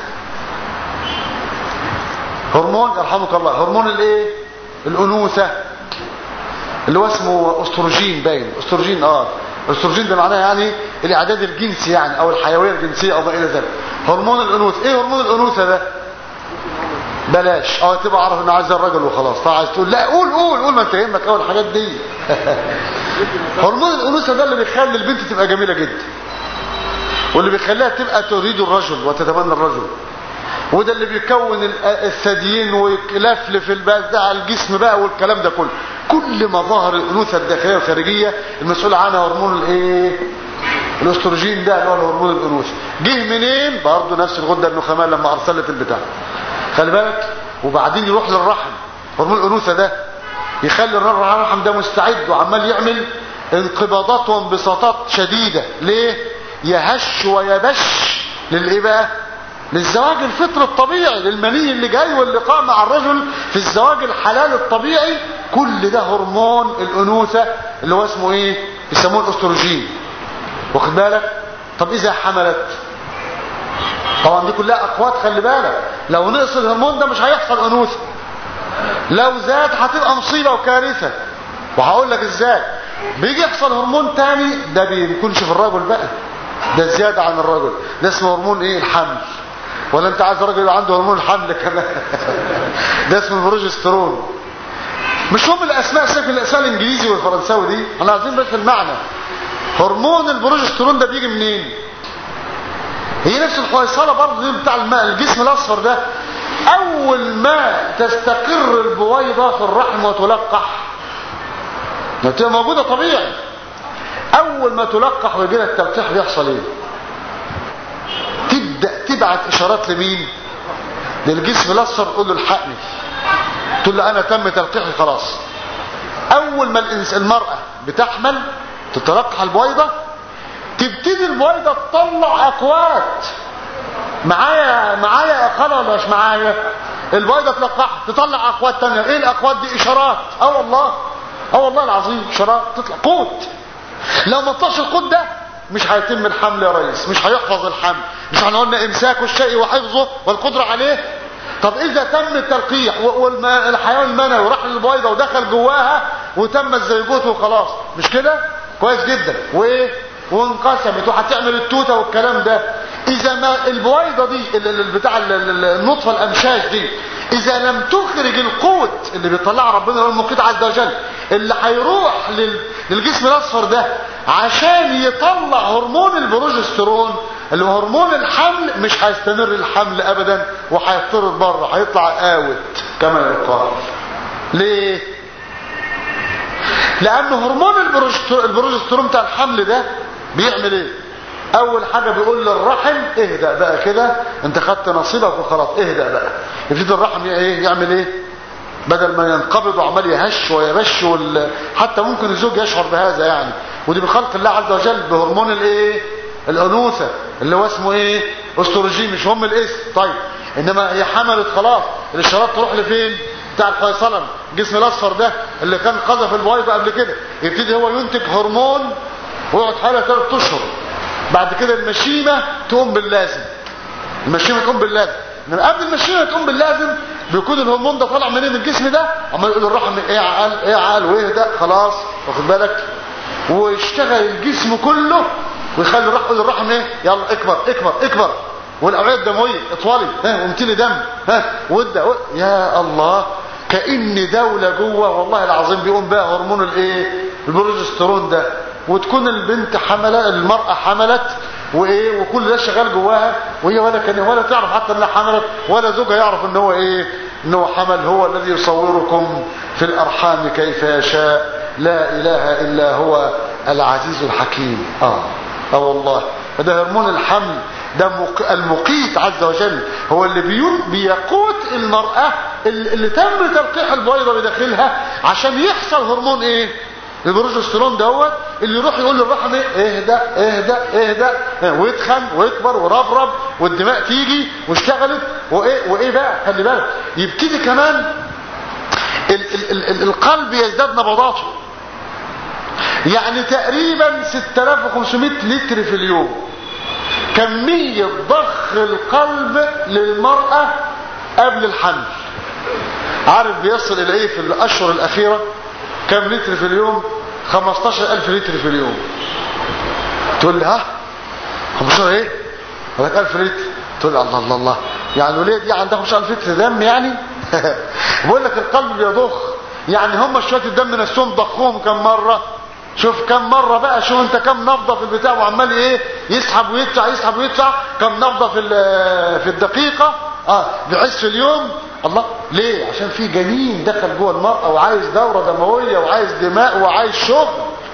هرمون يرحمك الله هرمون الايه الانوثه اللي هو اسمه استروجين باين استروجين اه الاستروجين ده معناه يعني الاعداد الجنسي يعني او الحيويه الجنسيه او ما الى ذلك هرمون الانوثه ايه هرمون الانوثه ده بلاش اه تبقى عارف ان عايز الراجل وخلاص طبعا عايز تقول لا قول قول قول ما انت يهمك اول الحاجات دي هرمون الانوثه ده اللي بيخلي البنت تبقى جميله جدا واللي بيخليها تبقى تريد الرجل وتتمنى الرجل وده اللي بيكون الثديين ويلفلف بتاع الجسم بقى والكلام ده كله كل مظاهر الانوثه الداخليه والخارجيه المسؤول عنها هرمون الايه الاستروجين ده اللي هو هرمون الانوثه جه منين برضه نفس الغده النخاميه لما ارسلت البتاع خلي بالك وبعدين يروح للرحم هرمون الانوثه ده يخلي الرحم ده مستعد وعمال يعمل انقباضات وانبساطات شديده ليه يهش ويبش للايه بقى للزواج الفطر الطبيعي للمني اللي جاي واللقاء مع الرجل في الزواج الحلال الطبيعي كل ده هرمون الانوثه اللي هو اسمه ايه يسموه الاستروجين واخد بالك طب اذا حملت طبعا دي كلها اقوات خلي بالك لو نقص الهرمون ده مش هيحصل انوثه لو زاد هتبقى مصيبه وكارثه وهقول لك ازاي بيجي يحصل هرمون تاني ده بيكونش في الرجل بقى ده زياده عن الرجل ده اسمه هرمون ايه الحمل ولا انت عايز راجل يبقى عنده هرمون الحمل كمان ده اسمه البروجسترون مش هم الاسماء سيف الاسماء الانجليزي والفرنساوي دي احنا عايزين بس المعنى هرمون البروجسترون ده بيجي منين هي نفس الحويصله برضه دي بتاع الماء الجسم الاصفر ده اول ما تستقر البويضه في الرحم وتلقح بتبقى موجوده طبيعي اول ما تلقح ويجي لها التلقيح بيحصل ايه تبدا تبعت اشارات لمين للجسم الاصفر تقول له الحقني تقول له انا تم تلقيحي خلاص اول ما الانس المراه بتحمل تتلقح البويضه تبتدي البويضه تطلع اقوات معايا معايا اقل ولا مش معايا البويضه تلقح تطلع اقوات تانية ايه الاقوات دي اشارات اه والله اه والله العظيم اشارات تطلع قوت لو ما طلعش القوت ده مش هيتم الحمل يا ريس مش هيحفظ الحمل مش احنا قلنا امساك الشيء وحفظه والقدره عليه طب اذا تم التلقيح والحيوان المنوي راح للبويضه ودخل جواها وتم الزيجوت وخلاص مش كده كويس جدا وايه وانقسمت وهتعمل التوته والكلام ده اذا ما البويضه دي بتاع النطفه الامشاج دي اذا لم تخرج القوت اللي بيطلعها ربنا هو المقيت عز وجل اللي هيروح للجسم الاصفر ده عشان يطلع هرمون البروجسترون اللي هو هرمون الحمل مش هيستمر الحمل ابدا وهيطرد بره هيطلع اوت كما يقال ليه لان هرمون البروجستر- البروجسترون بتاع الحمل ده بيعمل ايه اول حاجة بيقول للرحم اهدأ بقى كده انت خدت نصيبك وخلاص اهدأ بقى يبتدي الرحم ايه يعمل ايه بدل ما ينقبض وعمال يهش ويبش وال... حتى ممكن الزوج يشعر بهذا يعني ودي بخلق الله عز وجل بهرمون الايه الانوثه اللي هو اسمه ايه استروجين مش هم الاسم طيب انما هي حملت خلاص الاشارات تروح لفين بتاع الفيصلم الجسم الاصفر ده اللي كان قذف البويضه قبل كده يبتدي هو ينتج هرمون ويقعد حوالي ثلاث اشهر بعد كده المشيمه تقوم باللازم المشيمه تقوم باللازم انما قبل المشيمه تقوم باللازم بيكون الهرمون ده طالع منين من الجسم ده عمال يقول الرحم ايه عقل ايه عقل واهدى خلاص واخد بالك ويشتغل الجسم كله ويخلي الرحم يقول الرحم ايه يلا اكبر اكبر اكبر والاوعيه الدمويه اطولي ها وامتلي دم ها وده و... يا الله كأن دولة جوه والله العظيم بيقوم بها هرمون الايه البروجسترون ده وتكون البنت حملة المرأة حملت وايه وكل ده شغال جواها وهي ولا كان ولا تعرف حتى انها حملت ولا زوجها يعرف ان هو ايه ان هو حمل هو الذي يصوركم في الارحام كيف يشاء لا اله الا هو العزيز الحكيم اه اه والله فده هرمون الحمل ده مق- المقيت عز وجل هو اللي بيون بيقوت المرأة اللي اللي تم تلقيح البيضة بداخلها عشان يحصل هرمون ايه البروجسترون دوت اللي يروح يقول للرحم ايه اهدى اهدى اهدى ويتخن ويكبر ورفرف والدماء تيجي واشتغلت وايه وايه بقى خلي بالك يبتدي كمان ال ال ال ال القلب يزداد نبضاته يعني تقريبا 6500 لتر في اليوم كمية ضخ القلب للمرأة قبل الحمل عارف بيصل الى ايه في الاشهر الاخيرة كم لتر في اليوم 15000 لتر في اليوم تقول لي ها 15 ايه لك 1000 لتر تقول لي الله الله الله يعني الوليه دي عندها 15000 لتر دم يعني بقول لك القلب بيضخ يعني هم شويه الدم نفسهم ضخوهم كم مره شوف كم مرة بقى شوف انت كم نبضة في البتاع وعمال ايه يسحب ويدفع يسحب ويدفع كم نبضة في ال- في الدقيقة اه بحيث في اليوم الله ليه عشان في جنين دخل جوه المرأة وعايز دورة دموية وعايز دماء وعايز شغل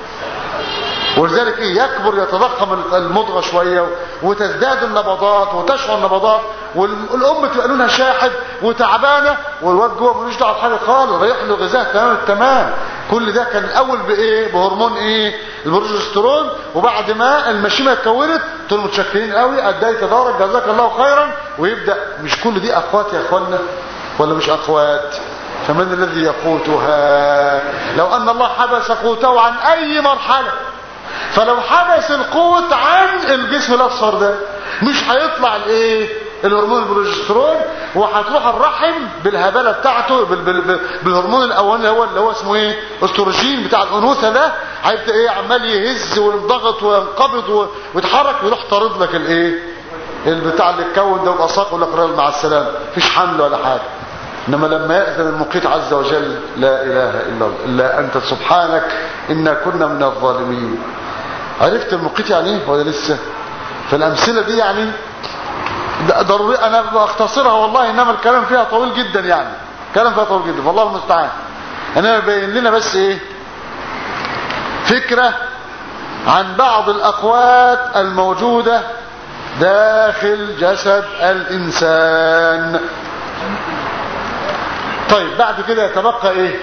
ولذلك ايه يكبر يتضخم المضغة شوية وتزداد النبضات وتشعر النبضات والام تبقى لونها شاحب وتعبانة والواد جوه ملوش دعوه بحاجه خالص رايح له غذاء تمام التمام كل ده كان الاول بايه بهرمون ايه البروجسترون وبعد ما المشيمه اتكونت تقول متشكرين قوي اديت دورك جزاك الله خيرا ويبدا مش كل دي اخوات يا اخوانا ولا مش اخوات فمن الذي يقوتها لو ان الله حبس قوته عن اي مرحله فلو حبس القوت عن الجسم الاصفر ده مش هيطلع الايه الهرمون البروجسترون وهتروح الرحم بالهباله بتاعته بال بال بال بالهرمون الاولاني اللي هو اللي هو اسمه ايه استروجين بتاع الانوثه ده هيبدا ايه عمال يهز وينضغط وينقبض و- ويتحرك ويروح طارد لك الايه البتاع اللي اتكون ده ويبقى ساق لك رجل مع السلامه مفيش حمل ولا حاجه انما لما يأذن المقيت عز وجل لا اله الا الله الا انت سبحانك انا كنا من الظالمين عرفت المقيت يعني ايه ولا لسه فالامثله دي يعني ده ضروري انا بختصرها والله انما الكلام فيها طويل جدا يعني كلام فيها طويل جدا والله المستعان انا بين لنا بس ايه فكرة عن بعض الاقوات الموجودة داخل جسد الانسان طيب بعد كده يتبقى ايه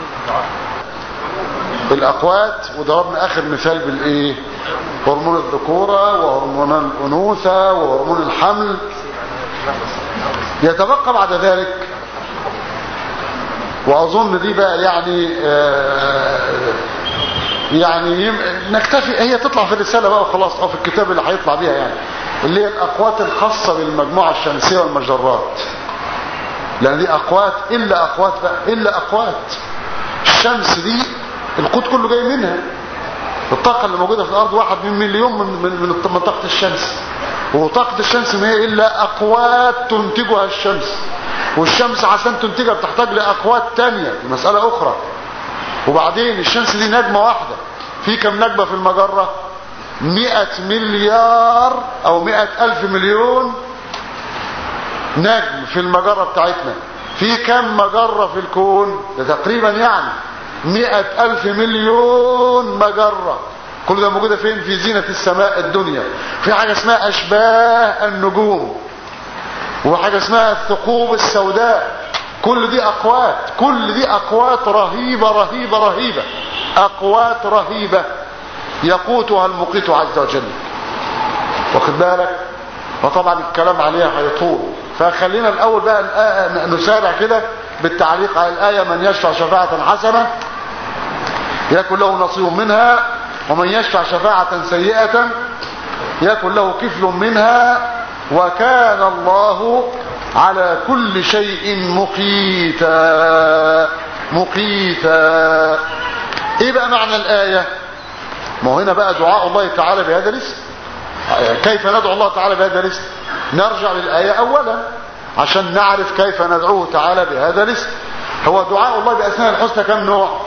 الاقوات وضربنا اخر مثال بالايه هرمون الذكورة وهرمون الانوثة وهرمون الحمل يتبقى بعد ذلك واظن دي بقى يعني آه يعني يم- نكتفي هي تطلع في الرسالة بقى وخلاص او في الكتاب اللي هيطلع بيها يعني اللي هي الاقوات الخاصة بالمجموعة الشمسية والمجرات لان دي اقوات الا اقوات بقى الا اقوات الشمس دي القوت كله جاي منها الطاقة اللي موجودة في الارض واحد من مليون من, من, من من طاقة الشمس وطاقة الشمس ما هي الا اقوات تنتجها الشمس والشمس عشان تنتجها بتحتاج لاقوات تانية دي مسألة اخرى وبعدين الشمس دي نجمة واحدة في كم نجمة في المجرة مئة مليار او مئة الف مليون نجم في المجرة بتاعتنا في كم مجرة في الكون ده تقريبا يعني مئة الف مليون مجرة كل ده موجودة فين في زينة السماء الدنيا في حاجة اسمها اشباه النجوم وحاجة اسمها الثقوب السوداء كل دي اقوات كل دي اقوات رهيبة رهيبة رهيبة اقوات رهيبة يقوتها المقيت عز وجل واخد بالك وطبعا الكلام عليها هيطول فخلينا الاول بقى نسارع كده بالتعليق على الايه من يشفع شفاعه حسنه يكن له نصيب منها ومن يشفع شفاعه سيئه يكن له كفل منها وكان الله على كل شيء مقيتا مقيتا ايه بقى معنى الايه ما هو هنا بقى دعاء الله تعالى بهذا الاسم كيف ندعو الله تعالى بهذا الاسم نرجع للآية أولا عشان نعرف كيف ندعوه تعالى بهذا الاسم هو دعاء الله بأسماء الحسنى كم نوع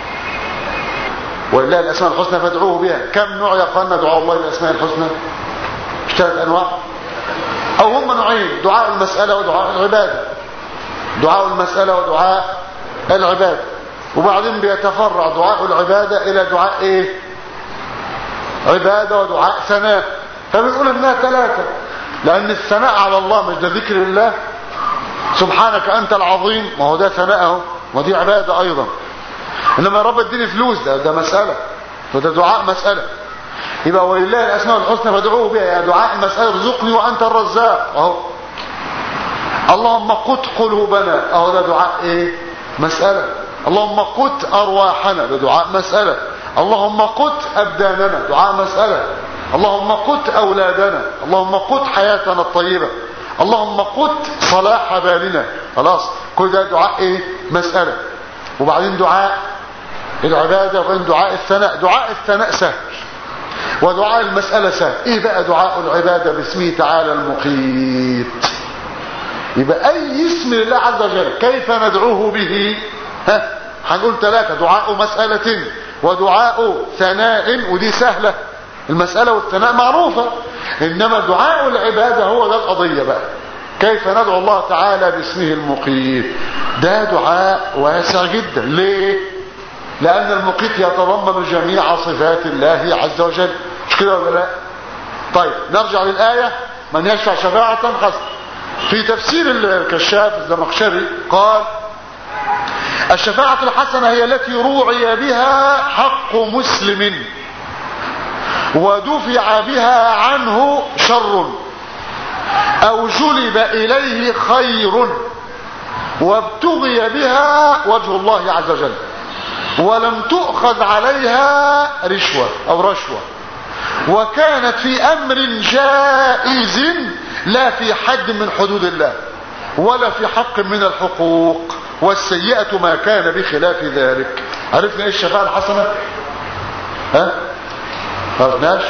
ولله الأسماء الحسنى فادعوه بها كم نوع يا اخوانا دعاء الله بأسماء الحسنى مش ثلاث أنواع أو هم نوعين دعاء المسألة ودعاء العبادة دعاء المسألة ودعاء العبادة وبعدين بيتفرع دعاء العبادة إلى دعاء إيه عبادة ودعاء ثناء فبنقول انها ثلاثة لان الثناء على الله مش ده ذكر الله سبحانك انت العظيم ما هو ده ثناء اهو ودي عبادة ايضا انما يا رب اديني فلوس ده ده مسألة وده دعاء مسألة يبقى ولله الاسماء الحسنى فادعوه بها يا دعاء المسألة ارزقني وانت الرزاق اهو اللهم قت قلوبنا اهو ده دعاء ايه مسألة اللهم قت ارواحنا ده دعاء مسألة اللهم قت أبداننا دعاء مسألة اللهم قت أولادنا اللهم قت حياتنا الطيبة اللهم قت صلاح بالنا خلاص كل ده دعاء ايه مسألة وبعدين دعاء العبادة وبعدين دعاء الثناء دعاء الثناء سهل ودعاء المسألة سهل ايه بقى دعاء العبادة باسمه تعالى المقيت يبقى اي اسم لله عز وجل كيف ندعوه به ها هنقول ثلاثة دعاء مسألة ودعاء ثناء ودي سهلة المسألة والثناء معروفة إنما دعاء العبادة هو ده القضية بقى كيف ندعو الله تعالى باسمه المقيت ده دعاء واسع جدا ليه لأن المقيت يتضمن جميع صفات الله عز وجل مش كده ولا لا طيب نرجع للآية من يشفع شفاعة خاصة في تفسير الكشاف الزمخشري قال الشفاعة الحسنة هي التي روعي بها حق مسلم ودفع بها عنه شر او جلب اليه خير وابتغي بها وجه الله عز وجل ولم تؤخذ عليها رشوة او رشوة وكانت في امر جائز لا في حد من حدود الله ولا في حق من الحقوق والسيئة ما كان بخلاف ذلك عرفنا ايه الشفاعة الحسنة ها عرفناش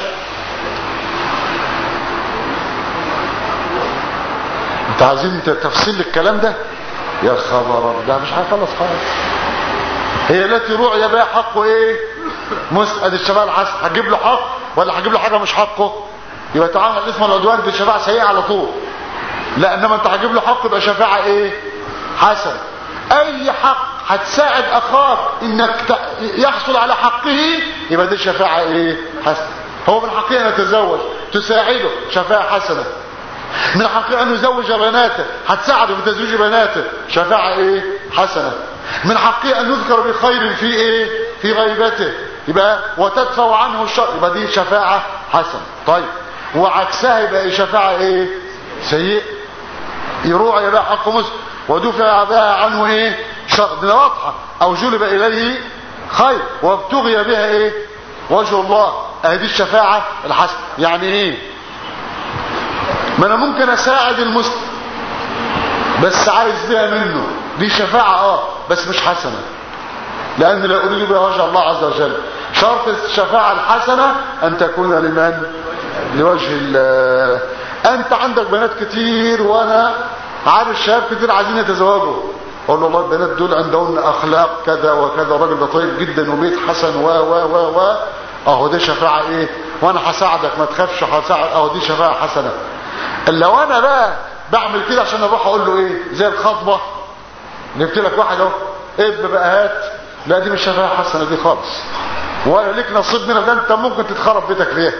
انت عايزين تفصيل الكلام ده يا خبر ده مش هيخلص خالص هي التي رعي بها حقه ايه مسأل الشفاعة الحسنة هتجيب له حق ولا هتجيب له حاجة مش حقه يبقى تعامل اسم العدوان دي شفاعة سيئة على طول لا انما انت هتجيب له حق يبقى شفاعة ايه حسن اي حق هتساعد اخاك انك يحصل على حقه يبقى دي شفاعة ايه حسن هو من حقه ان يتزوج تساعده شفاعة حسنة من حقه ان يزوج بناته هتساعده في تزويج بناته شفاعة ايه حسنة من حقه ان يذكر بخير في ايه في غيبته يبقى وتدفع عنه الشر يبقى دي شفاعة حسنة طيب وعكسها يبقى شفاعة ايه سيء يروع يبقى حق مسلم ودفع بها عنه ايه شر دي واضحه او جلب اليه خير وابتغي بها ايه وجه الله اهدي الشفاعه الحسنه يعني ايه ما انا ممكن اساعد المسلم بس عايز بها منه دي شفاعه اه بس مش حسنه لان لا اريد بها وجه الله عز وجل شرط الشفاعه الحسنه ان تكون لمن لوجه الله انت عندك بنات كتير وانا عارف شباب كتير عايزين يتزوجوا اقول له والله البنات دول عندهن اخلاق كذا وكذا الراجل ده طيب جدا وبيت حسن و و و و اهو دي شفاعة ايه وانا هساعدك ما تخافش هساعد اهو دي شفاعة حسنة لو انا بقى بعمل كده عشان اروح اقول له ايه زي الخطبة جبت لك واحد اهو ابن بقى هات لا دي مش شفاعة حسنة دي خالص ولا ليك نصيب منها ده انت ممكن تتخرب بيتك فيها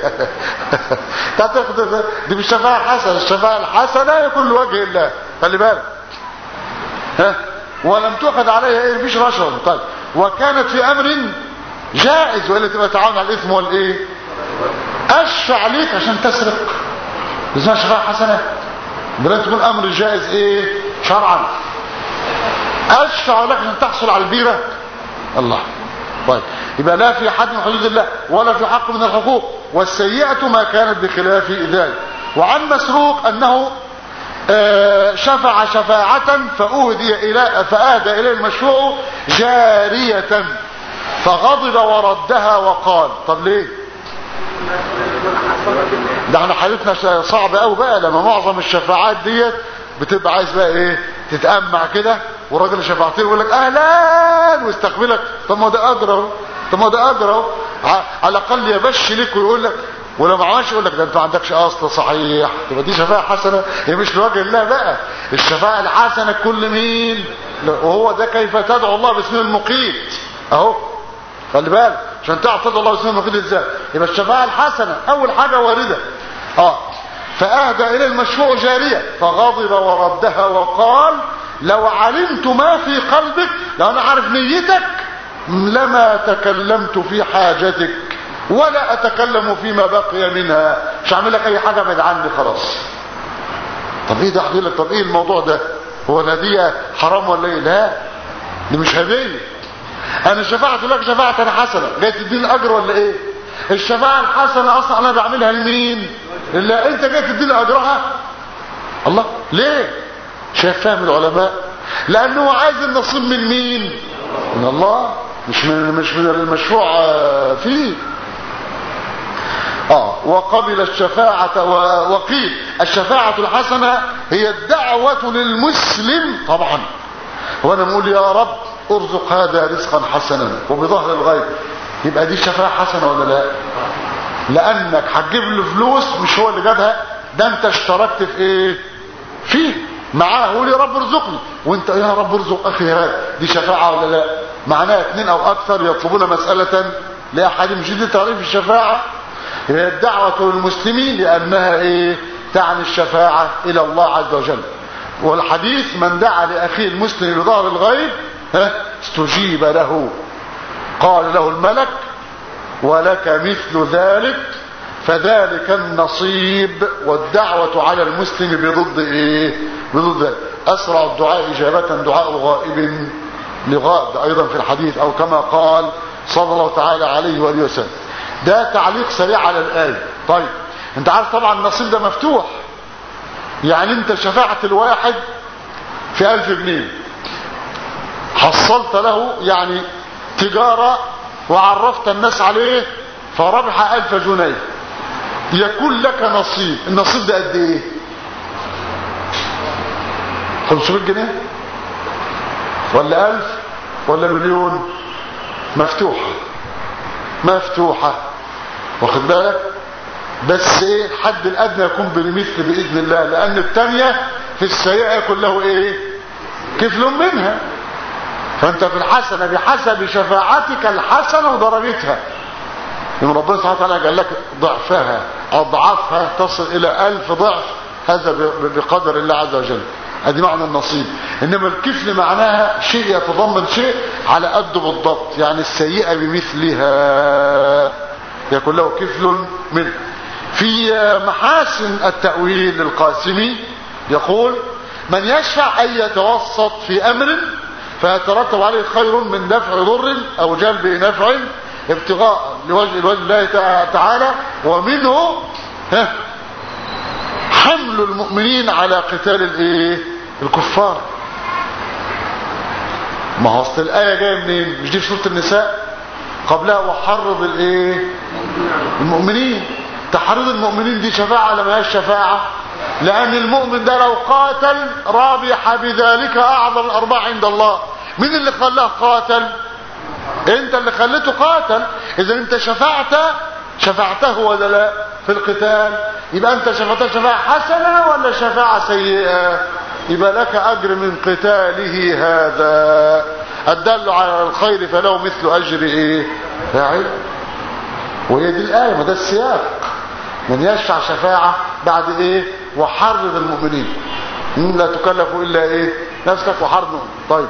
تاخد دي مش شفاعة حسنة الشفاعة الحسنة يكون لوجه الله خلي بالك ها ولم تؤخذ عليها ايه مفيش رشوه طيب وكانت في امر جائز ولا تبقى تعاون على الاثم والايه اشفع ليك عشان تسرق اسمها شفاعه حسنه بلا تكون امر جائز ايه شرعا اشفع لك عشان تحصل على البيره الله طيب يبقى لا في حد من حدود الله ولا في حق من الحقوق والسيئه ما كانت بخلاف ذلك وعن مسروق انه شفع شفاعة فأهدي إلى فأهدى إليه المشروع جارية فغضب وردها وقال طب ليه ده احنا حالتنا صعبة قوي بقى لما معظم الشفاعات ديت بتبقى عايز بقى ايه تتأمع كده والراجل شفاعتين يقول لك اهلا ويستقبلك طب ما ده اجر اهو طب ما ده اجر اهو على الاقل يبش لك ويقول لك ولو ما عملش يقول لك ده انت ما عندكش اصل صحيح تبقى دي شفاعه حسنه هي مش لوجه الله بقى الشفاعه الحسنه كل مين وهو ده كيف تدعو الله باسم المقيت اهو خلي بالك عشان تعرف تدعو الله باسم المقيت ازاي يبقى الشفاعه الحسنه اول حاجه وارده اه فاهدى الى المشروع جاريه فغضب وردها وقال لو علمت ما في قلبك لو انا عارف نيتك لما تكلمت في حاجتك ولا اتكلم فيما بقي منها مش هعمل لك اي حاجه بعد عني خلاص طب ايه ده احكي لك طب ايه الموضوع ده هو الهديه حرام ولا ايه لا دي مش هديه انا شفعت لك شفاعه حسنه جاي تديني اجر ولا ايه الشفاعه الحسنه اصلا انا بعملها لمين الا انت جاي تديني اجرها الله ليه شايف فهم العلماء لانه عايز النصيب من مين من الله مش من مش من المشروع فيه اه وقبل الشفاعة وقيل الشفاعة الحسنة هي الدعوة للمسلم طبعا وانا بقول يا رب ارزق هذا رزقا حسنا وبظهر الغيب يبقى دي شفاعة حسنة ولا لا لانك هتجيب له فلوس مش هو اللي جابها ده انت اشتركت في ايه فيه معاه قول يا رب ارزقني وانت يا رب ارزق اخي هذا دي شفاعة ولا لا معناها اثنين او اكثر يطلبون مسألة لاحد مش دي تعريف الشفاعة هي الدعوة للمسلمين لأنها إيه تعني الشفاعة إلى الله عز وجل والحديث من دعا لأخيه المسلم بظهر الغيب استجيب له قال له الملك ولك مثل ذلك فذلك النصيب والدعوة على المسلم بضد ايه بضد ذلك اسرع الدعاء اجابة دعاء غائب لغائب ايضا في الحديث او كما قال صلى الله تعالى عليه وآله وسلم ده تعليق سريع على الآية طيب انت عارف طبعا النصيب ده مفتوح يعني انت شفاعة الواحد في ألف جنيه حصلت له يعني تجارة وعرفت الناس عليه فربح ألف جنيه يكون لك نصيب النصيب ده قد ايه 500 جنيه ولا ألف ولا مليون مفتوحة مفتوحة واخد بالك بس ايه الحد الادنى يكون بالمثل باذن الله لان الثانيه في السيئه يكون له ايه كفل منها فانت في الحسنه بحسب شفاعتك الحسنه ودرجتها ان ربنا سبحانه وتعالى قال لك ضعفها اضعافها تصل الى ألف ضعف هذا بقدر الله عز وجل ادي معنى النصيب انما الكفل معناها شيء يتضمن شيء على قده بالضبط يعني السيئه بمثلها يكون له كفل منه في محاسن التأويل القاسمي يقول من يشفع أن يتوسط في أمر فيترتب عليه خير من دفع ضر أو جلب نفع ابتغاء لوجه الوجه الله تعالى ومنه حمل المؤمنين على قتال الايه الكفار ما هو اصل الايه جايه منين مش دي في سوره النساء قبلها وحرض الايه المؤمنين تحريض المؤمنين دي شفاعة ولا ما هيش شفاعة لان المؤمن ده لو قاتل رابح بذلك اعظم الارباح عند الله مين اللي خلاه قاتل انت اللي خليته قاتل اذا انت شفعت شفعته ولا لا في القتال يبقى انت شفعته شفاعة حسنة ولا شفاعة سيئة يبقى لك اجر من قتاله هذا الدل على الخير فله مثل اجر ايه فاعل وهي دي الايه ما ده السياق من يشفع شفاعة بعد ايه وحرض المؤمنين لا تكلف الا ايه نفسك وحرض طيب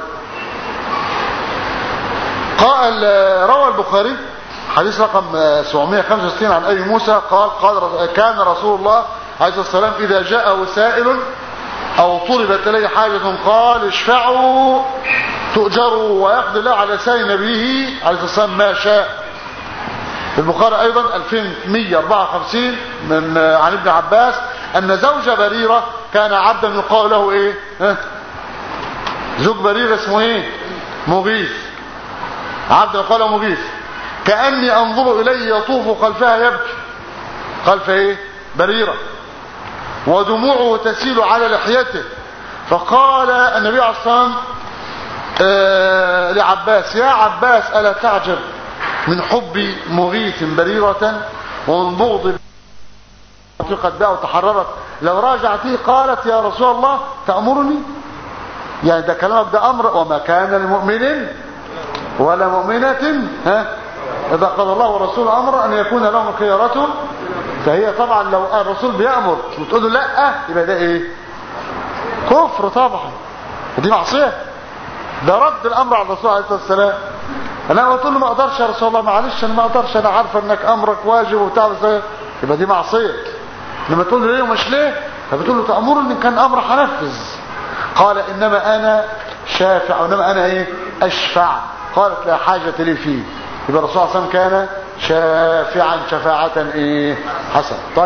قال روى البخاري حديث رقم 765 عن ابي موسى قال قال كان رسول الله عليه الصلاه والسلام اذا جاءه سائل او طلبت اليه حاجه قال اشفعوا تؤجروا ويقضي الله على لسان نبيه عليه الصلاه والسلام ما شاء في البخاري ايضا 2154 من عن ابن عباس ان زوج بريره كان عبدا يقال له ايه ها زوج بريره اسمه ايه مغيث عبد يقال له مغيث كاني انظر اليه يطوف خلفها يبكي خلف ايه بريره ودموعه تسيل على لحيته فقال النبي عليه الصلاه والسلام آه لعباس يا عباس الا تعجب من حب مغيث بريرة ومن بغض قد بقى وتحررت لو راجعته قالت يا رسول الله تأمرني يعني ده كلامك ده أمر وما كان لمؤمن ولا مؤمنة ها إذا قال الله ورسوله أمر أن يكون لهم خيارته فهي طبعا لو الرسول بيأمر وتقول له لا يبقى ده ايه كفر طبعا دي معصية ده رد الأمر على الرسول عليه الصلاة والسلام انا قلت له ما اقدرش يا رسول الله معلش انا ما اقدرش انا عارفه انك امرك واجب وبتاع بس يبقى دي معصيه لما تقول له ليه ومش ليه فبتقول له تامرني ان كان امر هنفذ قال انما انا شافع وانما انا ايه اشفع قالت لا حاجه لي فيه يبقى الرسول صلى الله عليه وسلم كان شافعا شفاعه ايه حسن طيب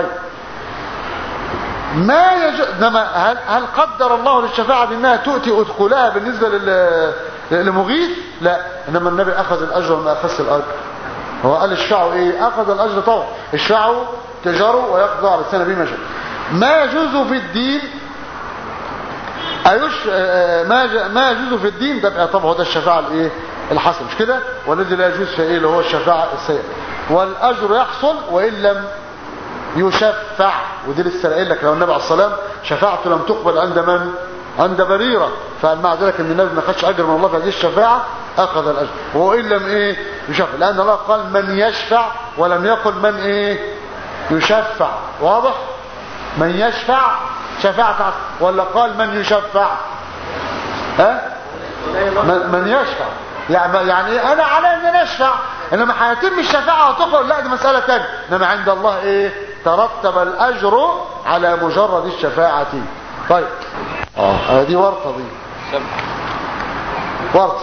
ما يجوز انما هل, هل قدر الله للشفاعه بانها تؤتي ادخلها بالنسبه لل لمغيث لا انما النبي اخذ الاجر وما اخذ الاجر هو قال اشفعوا ايه اخذ الاجر طبعا اشفعوا تجاروا ويقضى على السنه بما شاء ما يجوز في الدين ايش ما ما يجوز في الدين ده طبعا ده الشفاعه الايه الحسن مش كده والذي لا يجوز في ايه اللي هو الشفاعه السيئه والاجر يحصل وان لم يشفع ودي لسه قايل لك لو النبي عليه الصلاه والسلام شفاعته لم تقبل عند من عند بريرة فقال مع ذلك ان النبي ما خدش اجر من الله في هذه الشفاعة اخذ الاجر وان لم ايه يشفع لان الله قال من يشفع ولم يقل من ايه يشفع واضح من يشفع شفاعة ولا قال من يشفع ها من, من يشفع يعني يعني ايه انا على ان انا اشفع انما هيتم الشفاعه وتقبل لا دي مساله ثانيه انما عند الله ايه ترتب الاجر على مجرد الشفاعه طيب اه دي ورطة دي ورطة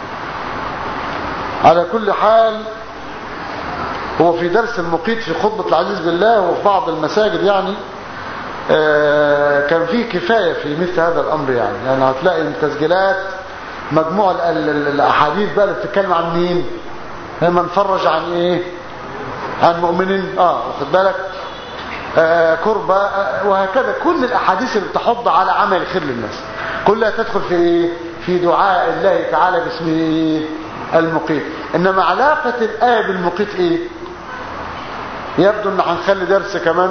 على كل حال هو في درس المقيت في خطبة العزيز بالله وفي بعض المساجد يعني آه كان فيه كفاية في مثل هذا الأمر يعني يعني هتلاقي التسجيلات مجموع الأحاديث بقى اللي بتتكلم عن مين لما نفرج عن ايه عن مؤمنين اه واخد بالك آه كربة آه وهكذا كل الأحاديث اللي بتحض على عمل خير للناس كلها تدخل في إيه؟ في دعاء الله تعالى باسمه إيه؟ المقيت إنما علاقة الآية بالمقيت إيه يبدو أن هنخلي درس كمان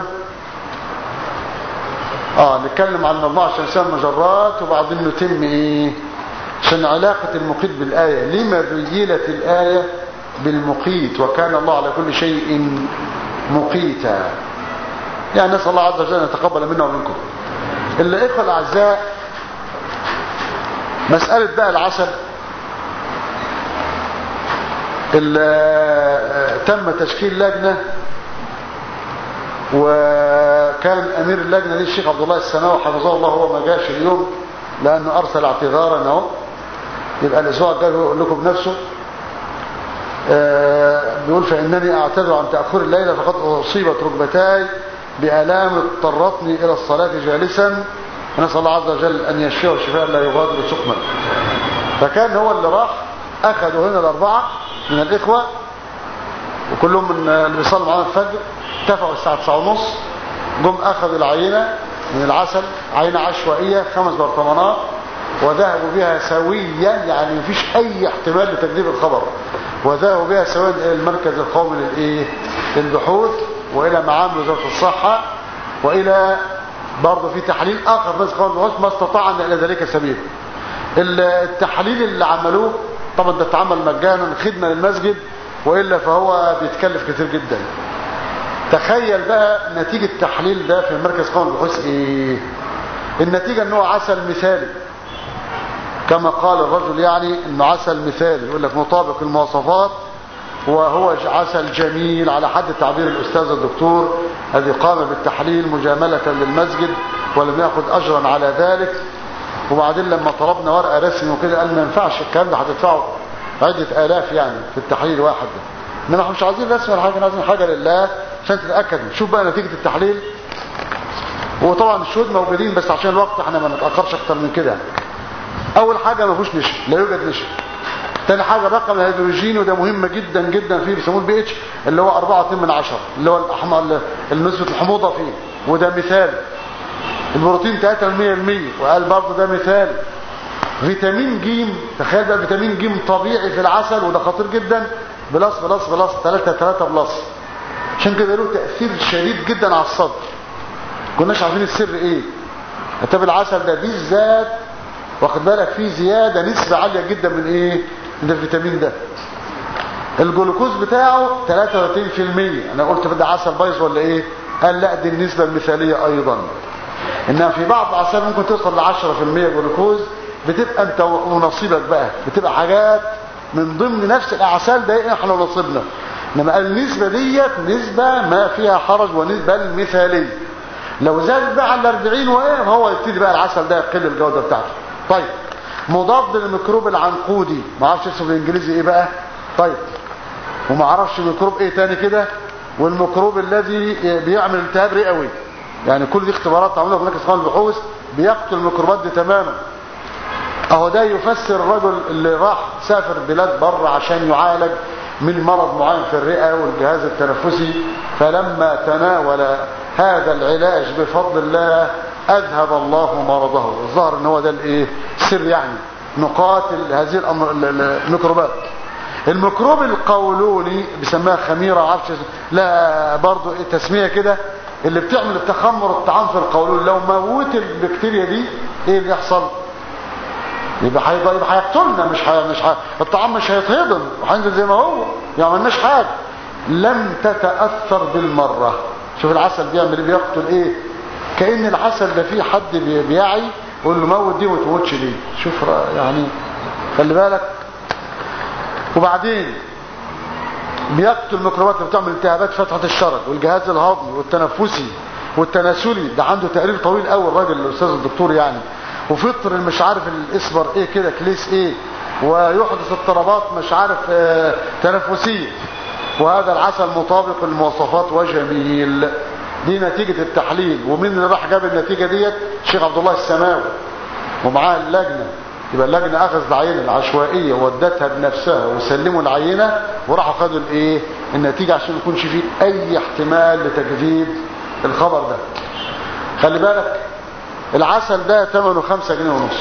آه نتكلم عن الله عشان نسمى مجرات وبعدين نتم إيه عشان علاقة المقيت بالآية لما ذيلت الآية بالمقيت وكان الله على كل شيء مقيتا يعني نسأل الله عز وجل أن يتقبل منا ومنكم الإخوة الأعزاء مسألة بقى العسل تم تشكيل لجنة وكان أمير اللجنة دي الشيخ عبد الله السماوي حفظه الله هو ما جاش اليوم لأنه أرسل اعتذارا اهو يبقى الأسبوع الجاي يقول لكم بنفسه بيقول فإنني أعتذر عن تأخر الليلة فقد أصيبت ركبتاي بآلام اضطرتني إلى الصلاة جالسا ونسأل الله عز وجل أن يشفيه شفاء لا يغادر سقما فكان هو اللي راح أخذوا هنا الأربعة من الإخوة وكلهم من اللي بيصلوا معانا الفجر اتفقوا الساعة 9 ونص جم أخذوا العينة من العسل عينة عشوائية خمس برطمانات وذهبوا بها سويا يعني مفيش أي احتمال لتكذيب الخبر وذهبوا بها سواء الى المركز القومي للايه للبحوث والى معامل وزاره الصحه والى برضه في تحليل اخر بس قومي للبحوث ما استطاعنا الى ذلك سبيل التحليل اللي عملوه طبعا ده اتعمل مجانا خدمه للمسجد والا فهو بيتكلف كتير جدا تخيل بقى نتيجه التحليل ده في مركز قومي للبحوث ايه النتيجه ان هو عسل مثالي كما قال الرجل يعني انه عسل مثالي يقول لك مطابق المواصفات وهو عسل جميل على حد تعبير الاستاذ الدكتور الذي قام بالتحليل مجاملة للمسجد ولم يأخذ اجرا على ذلك وبعدين لما طلبنا ورقة رسمي وكده قال ما ينفعش الكلام ده هتدفعه عدة الاف يعني في التحليل واحد ده انما احنا مش عايزين رسمي ولا حاجه عايزين حاجه لله عشان تتاكد شوف بقى نتيجه التحليل وطبعا الشهود موجودين بس عشان الوقت احنا ما نتاخرش اكتر من كده اول حاجه ما فيهوش نشا لا يوجد نشا تاني حاجه الرقم الهيدروجيني وده مهم جدا جدا فيه بيسموه البي اتش اللي هو 4 من 10 اللي هو الاحمر نسبه الحموضه فيه وده مثال البروتين 3% وقال برضه ده مثال فيتامين ج تخيل بقى فيتامين ج طبيعي في العسل وده خطير جدا بلس بلس بلس 3 3 بلس عشان كده له تاثير شديد جدا على الصدر كناش عارفين السر ايه طب العسل ده بالذات واخد بالك فيه زيادة نسبة عالية جدا من ايه من الفيتامين ده الجلوكوز بتاعه 33% انا قلت ده عسل بايظ ولا ايه قال لا دي النسبة المثالية ايضا انما في بعض العسل ممكن توصل ل 10% جلوكوز بتبقى انت ونصيبك بقى بتبقى حاجات من ضمن نفس الاعسال ده احنا ونصيبنا انما النسبة ديت نسبة ما فيها حرج ونسبة مثالية لو زاد بقى على 40 وايه هو يبتدي بقى العسل ده يقل الجودة بتاعته طيب مضاد للميكروب العنقودي ما اعرفش اسمه بالانجليزي ايه بقى طيب وما اعرفش ميكروب ايه تاني كده والميكروب الذي بيعمل التهاب رئوي يعني كل دي اختبارات عملوها في مركز قومي البحوث بيقتل الميكروبات دي تماما اهو ده يفسر الرجل اللي راح سافر بلاد بره عشان يعالج من مرض معين في الرئه والجهاز التنفسي فلما تناول هذا العلاج بفضل الله اذهب الله مرضه الظاهر ان هو ده الايه السر يعني نقاتل هذه الأمر الميكروبات الميكروب القولوني بيسموها خميره عارفش لا برضه إيه تسميه كده اللي بتعمل التخمر الطعام في القولون لو موت البكتيريا دي ايه اللي يحصل يبقى هيبقى يبقى هيقتلنا مش حي... مش حي... الطعام مش هيتهضم وهينزل زي ما هو ما عملناش حاجه لم تتاثر بالمره شوف العسل بيعمل ايه بيقتل ايه كأن العسل ده فيه حد بيعي يقول له موت دي وما تموتش دي شوف يعني خلي بالك وبعدين بيقتل الميكروبات اللي بتعمل التهابات فتحة الشرج والجهاز الهضمي والتنفسي والتناسلي ده عنده تقرير طويل قوي الراجل الاستاذ الدكتور يعني وفطر مش عارف الاسبر ايه كده كليس ايه ويحدث اضطرابات مش عارف اه تنفسيه وهذا العسل مطابق للمواصفات وجميل دي نتيجة التحليل ومين اللي راح جاب النتيجة ديت الشيخ عبد الله السماوي ومعاه اللجنة يبقى اللجنة اخذت العينة العشوائية ودتها بنفسها وسلموا العينة وراحوا خدوا الايه النتيجة عشان ما يكونش فيه اي احتمال لتكذيب الخبر ده خلي بالك العسل ده ثمنه خمسة جنيه ونص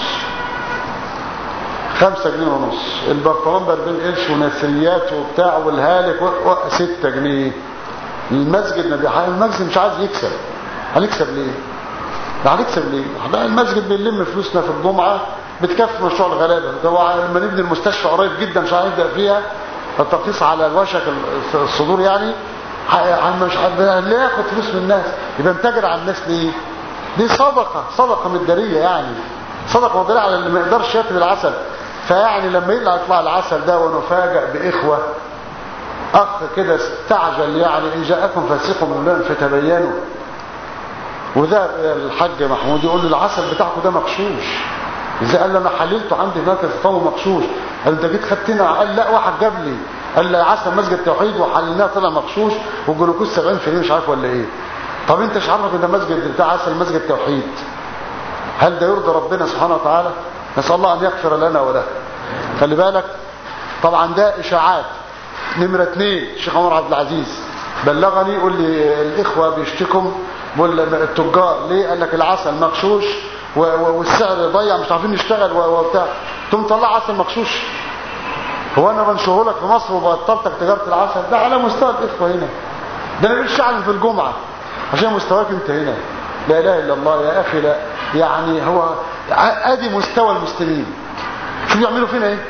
خمسة جنيه ونص البرطمان باربين قرش ونسريات وبتاع والهالك ستة جنيه المسجد ما بيحقق المسجد مش عايز يكسب هنكسب ليه ده هنكسب ليه ده المسجد بيلم فلوسنا في الجمعة بتكفي مشروع الغلابة ده لما نبني المستشفى قريب جدا مش هنبدا فيها الترخيص على الوشك الصدور يعني مش ليه ياخد فلوس من الناس يبقى نتاجر على الناس ليه دي صدقة صدقة مدارية يعني صدقة مدارية على اللي ما يقدرش ياكل العسل فيعني لما يطلع يطلع العسل ده ونفاجئ بإخوة أخ كده استعجل يعني إن جاءكم فاسق من فتبينوا وده الحاج محمود يقول له العسل بتاعكم ده مغشوش ازاي قال له انا حللته عندي هناك الفو مغشوش قال انت جيت خدتنا قال لا واحد جاب لي قال لي عسل مسجد توحيد وحللناه طلع مغشوش والجلوكوز 70% مش عارف ولا ايه طب انت مش عارفك ده مسجد بتاع عسل مسجد توحيد هل ده يرضي ربنا سبحانه وتعالى نسال الله ان يغفر لنا وله خلي بالك طبعا ده اشاعات نمرة اثنين الشيخ عمر عبد العزيز بلغني يقول لي الاخوة بيشتكوا التجار ليه قال لك العسل مغشوش والسعر ضيع مش عارفين نشتغل وبتاع ثم طلع عسل مغشوش هو انا بنشره لك في مصر وبطلتك تجاره العسل ده على مستوى الاخوه هنا ده انا مش في الجمعه عشان مستواك انت هنا لا اله الا الله يا اخي لا يعني هو ادي مستوى المسلمين شو بيعملوا فينا ايه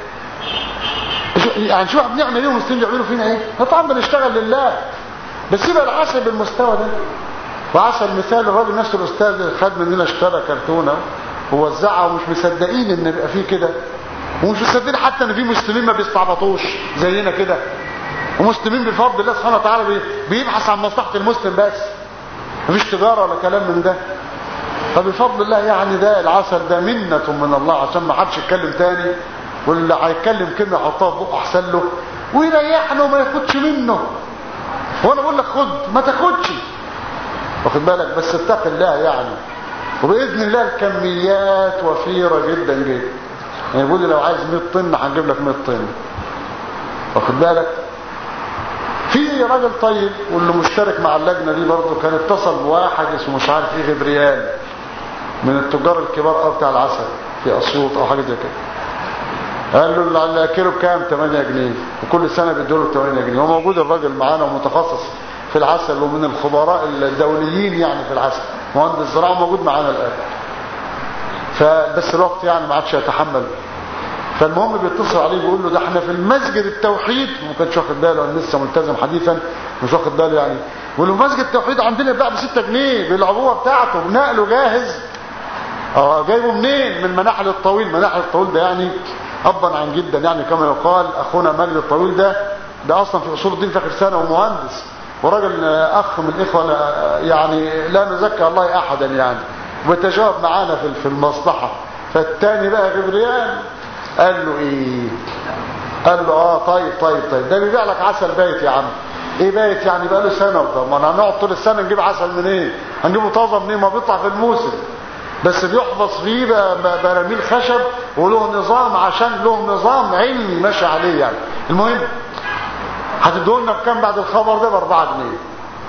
يعني شو بنعمل ايه المسلمين بيعملوا فينا ايه طبعا بنشتغل لله بس يبقى العسل بالمستوى ده وعسل مثال الراجل نفسه الاستاذ خد مننا اشترى كرتونه ووزعها ومش مصدقين ان يبقى فيه كده ومش مصدقين حتى ان في مسلمين ما بيستعبطوش زينا كده ومسلمين بفضل الله سبحانه وتعالى بيبحث عن مصلحه المسلم بس مفيش تجاره ولا كلام من ده فبفضل الله يعني ده العسل ده منة من الله عشان ما حدش يتكلم تاني واللي هيتكلم كلمه يحطها في بقه احسن له ويريحنا وما ياخدش منه وانا بقول لك خد ما تاخدش واخد بالك بس اتق الله يعني وباذن الله الكميات وفيره جدا جدا يعني يقول لي لو عايز 100 طن هنجيب لك 100 طن واخد بالك في راجل طيب واللي مشترك مع اللجنه دي برضه كان اتصل بواحد اسمه مش عارف ايه غبريال من التجار الكبار قوي بتاع العسل في اسيوط او حاجه زي كده قال له الكيلو بكام 8 جنيه وكل سنه بيدوا له 8 جنيه هو موجود الراجل معانا ومتخصص في العسل ومن الخبراء الدوليين يعني في العسل مهندس زراعه موجود معانا الان فبس الوقت يعني ما عادش يتحمل فالمهم بيتصل عليه بيقول له ده احنا في المسجد التوحيد ما كانش واخد باله انا لسه ملتزم حديثا مش واخد باله يعني بيقول له مسجد التوحيد عندنا بيتباع ب 6 جنيه بالعبوه بتاعته نقله جاهز اه جايبه منين من مناحل الطويل مناحل الطويل ده يعني ابا عن جدا يعني كما يقال اخونا مجد الطويل ده ده اصلا في اصول الدين في اخر سنه ومهندس وراجل اخ من الاخوه يعني لا نزكى الله احدا يعني وتجاوب معانا في في المصلحه فالتاني بقى جبريل قال له ايه قال له اه طيب طيب طيب ده بيبيع لك عسل بايت يا عم ايه بايت يعني بقى له سنه طب ما هنقعد طول السنه نجيب عسل منين إيه؟ هنجيبه طازه منين إيه؟ ما بيطلع في الموسم بس بيحفظ فيه براميل خشب وله نظام عشان له نظام علمي ماشي عليه يعني المهم هتدوا لنا بكام بعد الخبر ده ب 4 جنيه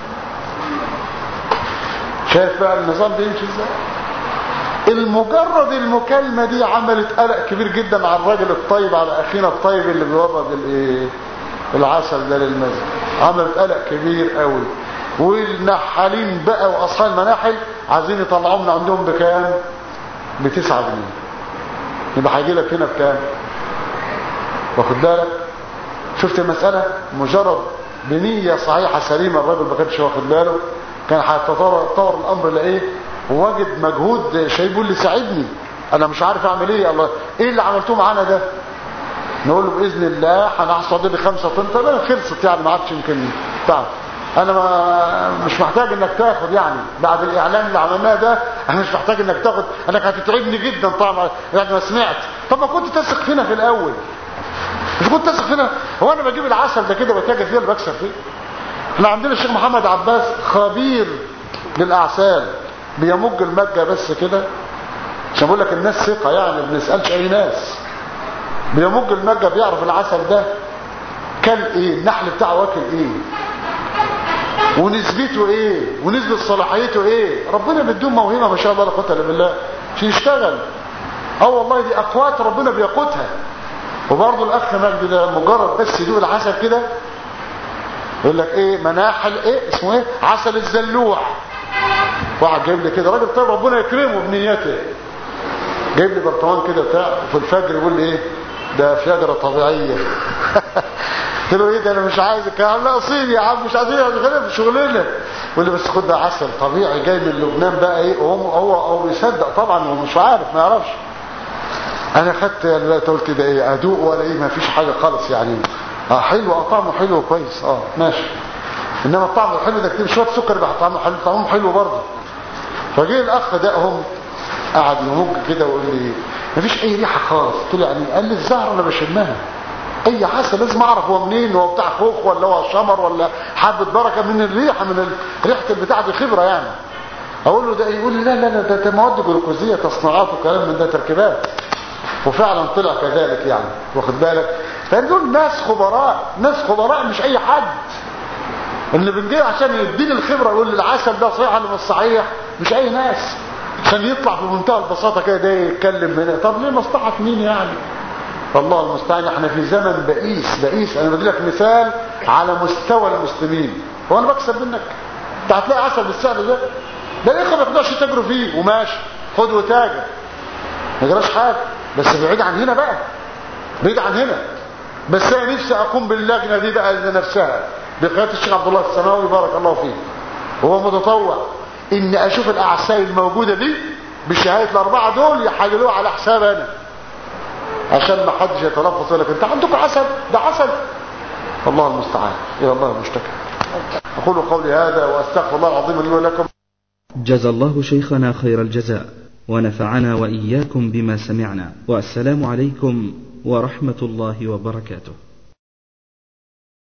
شايف بقى النظام بيمشي ازاي المجرد المكالمه دي عملت قلق كبير جدا على الراجل الطيب على اخينا الطيب اللي بيورد الايه العسل ده للمسجد عملت قلق كبير قوي والنحالين بقى واصحاب المناحل عايزين يطلعوه من عندهم بكام ب 9 جنيه يبقى هيجي لك هنا بكام واخد بالك شفت المسألة مجرد بنية صحيحة سليمة الراجل ما كانش واخد باله كان هيتطور الامر لايه ووجد مجهود شيء بيقول لي ساعدني انا مش عارف اعمل ايه الله ايه اللي عملتوه معانا ده نقول له باذن الله هنحصل دي بخمسة طن طب خلصت يعني ما عادش يمكن تعرف انا ما مش محتاج انك تاخد يعني بعد الاعلان اللي عملناه ده انا مش محتاج انك تاخد انك هتتعبني جدا طبعا يعني ما سمعت طب ما كنت تثق فينا في الاول مش كنت تثق فينا هو انا بجيب العسل ده كده بتاجر فيه ولا بكسب فيه احنا عندنا الشيخ محمد عباس خبير للاعسال بيمج المجه بس كده عشان بقول لك الناس ثقه يعني ما بنسالش اي ناس بيمج المجه بيعرف العسل ده كل ايه النحل بتاعه واكل ايه ونسبته ايه ونسبة صلاحيته ايه ربنا بيدوم موهبة ما شاء الله لا قوه الا بالله عشان يشتغل اه والله دي اقوات ربنا بيقوتها وبرضه الاخ مجدي ده مجرد بس يدوق العسل كده يقول لك ايه مناحل ايه اسمه ايه عسل الزلوع واحد جايب لي كده راجل طيب ربنا يكرمه بنيته جايب لي برطمان كده بتاع في الفجر يقول لي ايه ده فجره طبيعيه قلت له ايه ده انا مش عايزك قال لا اصيل يا عم مش عايزين خلينا في شغلنا يقول لي بس خد ده عسل طبيعي جاي من لبنان بقى ايه هو هو هو بيصدق طبعا هو مش عارف ما يعرفش انا خدت قلت ده ايه ادوق ولا ايه ما فيش حاجه خالص يعني اه حلو اه طعمه حلو كويس اه ماشي انما الطعم الحلو ده كتير شويه سكر بقى طعمه حلو طعمه حلو برضه فجه الاخ ده هم قعد يمج كده ويقول لي مفيش اي ريحه خالص قلت له يعني قال لي الزهره انا بشمها اي عسل لازم اعرف هو منين هو بتاع خوخ ولا هو شمر ولا حبه بركه من الريحه من ريحه البتاع دي خبره يعني اقول له ده يقول لي لا لا لا ده, ده مواد جلوكوزيه تصنيعات وكلام من ده تركيبات وفعلا طلع كذلك يعني واخد بالك فدول ناس خبراء ناس خبراء مش اي حد اللي بنجي عشان يديني الخبره يقول لي العسل ده صحيح ولا مش صحيح مش اي ناس عشان يطلع بمنتهى البساطه كده ده يتكلم هنا طب ليه مصلحه مين يعني فالله المستعان احنا في زمن بئيس بئيس انا بدي لك مثال على مستوى المسلمين هو انا بكسب منك انت هتلاقي عسل بالسعر ده ده الاخوه ما يقدرش يتاجروا فيه وماشي خد وتاجر ما جراش حاجه بس بعيد عن هنا بقى بعيد عن هنا بس انا نفسي اقوم باللجنه دي بقى لنفسها بقياده الشيخ عبد الله السماوي بارك الله فيه وهو متطوع ان اشوف الاعسال الموجوده دي بشهاده الاربعه دول يحللوها على حساب انا عشان ما حدش يتلفظ يقول لك انت عندك عسل ده عسل الله المستعان الى الله المشتكى اقول قولي هذا واستغفر الله العظيم لي ولكم جزى الله شيخنا خير الجزاء ونفعنا وإياكم بما سمعنا والسلام عليكم ورحمة الله وبركاته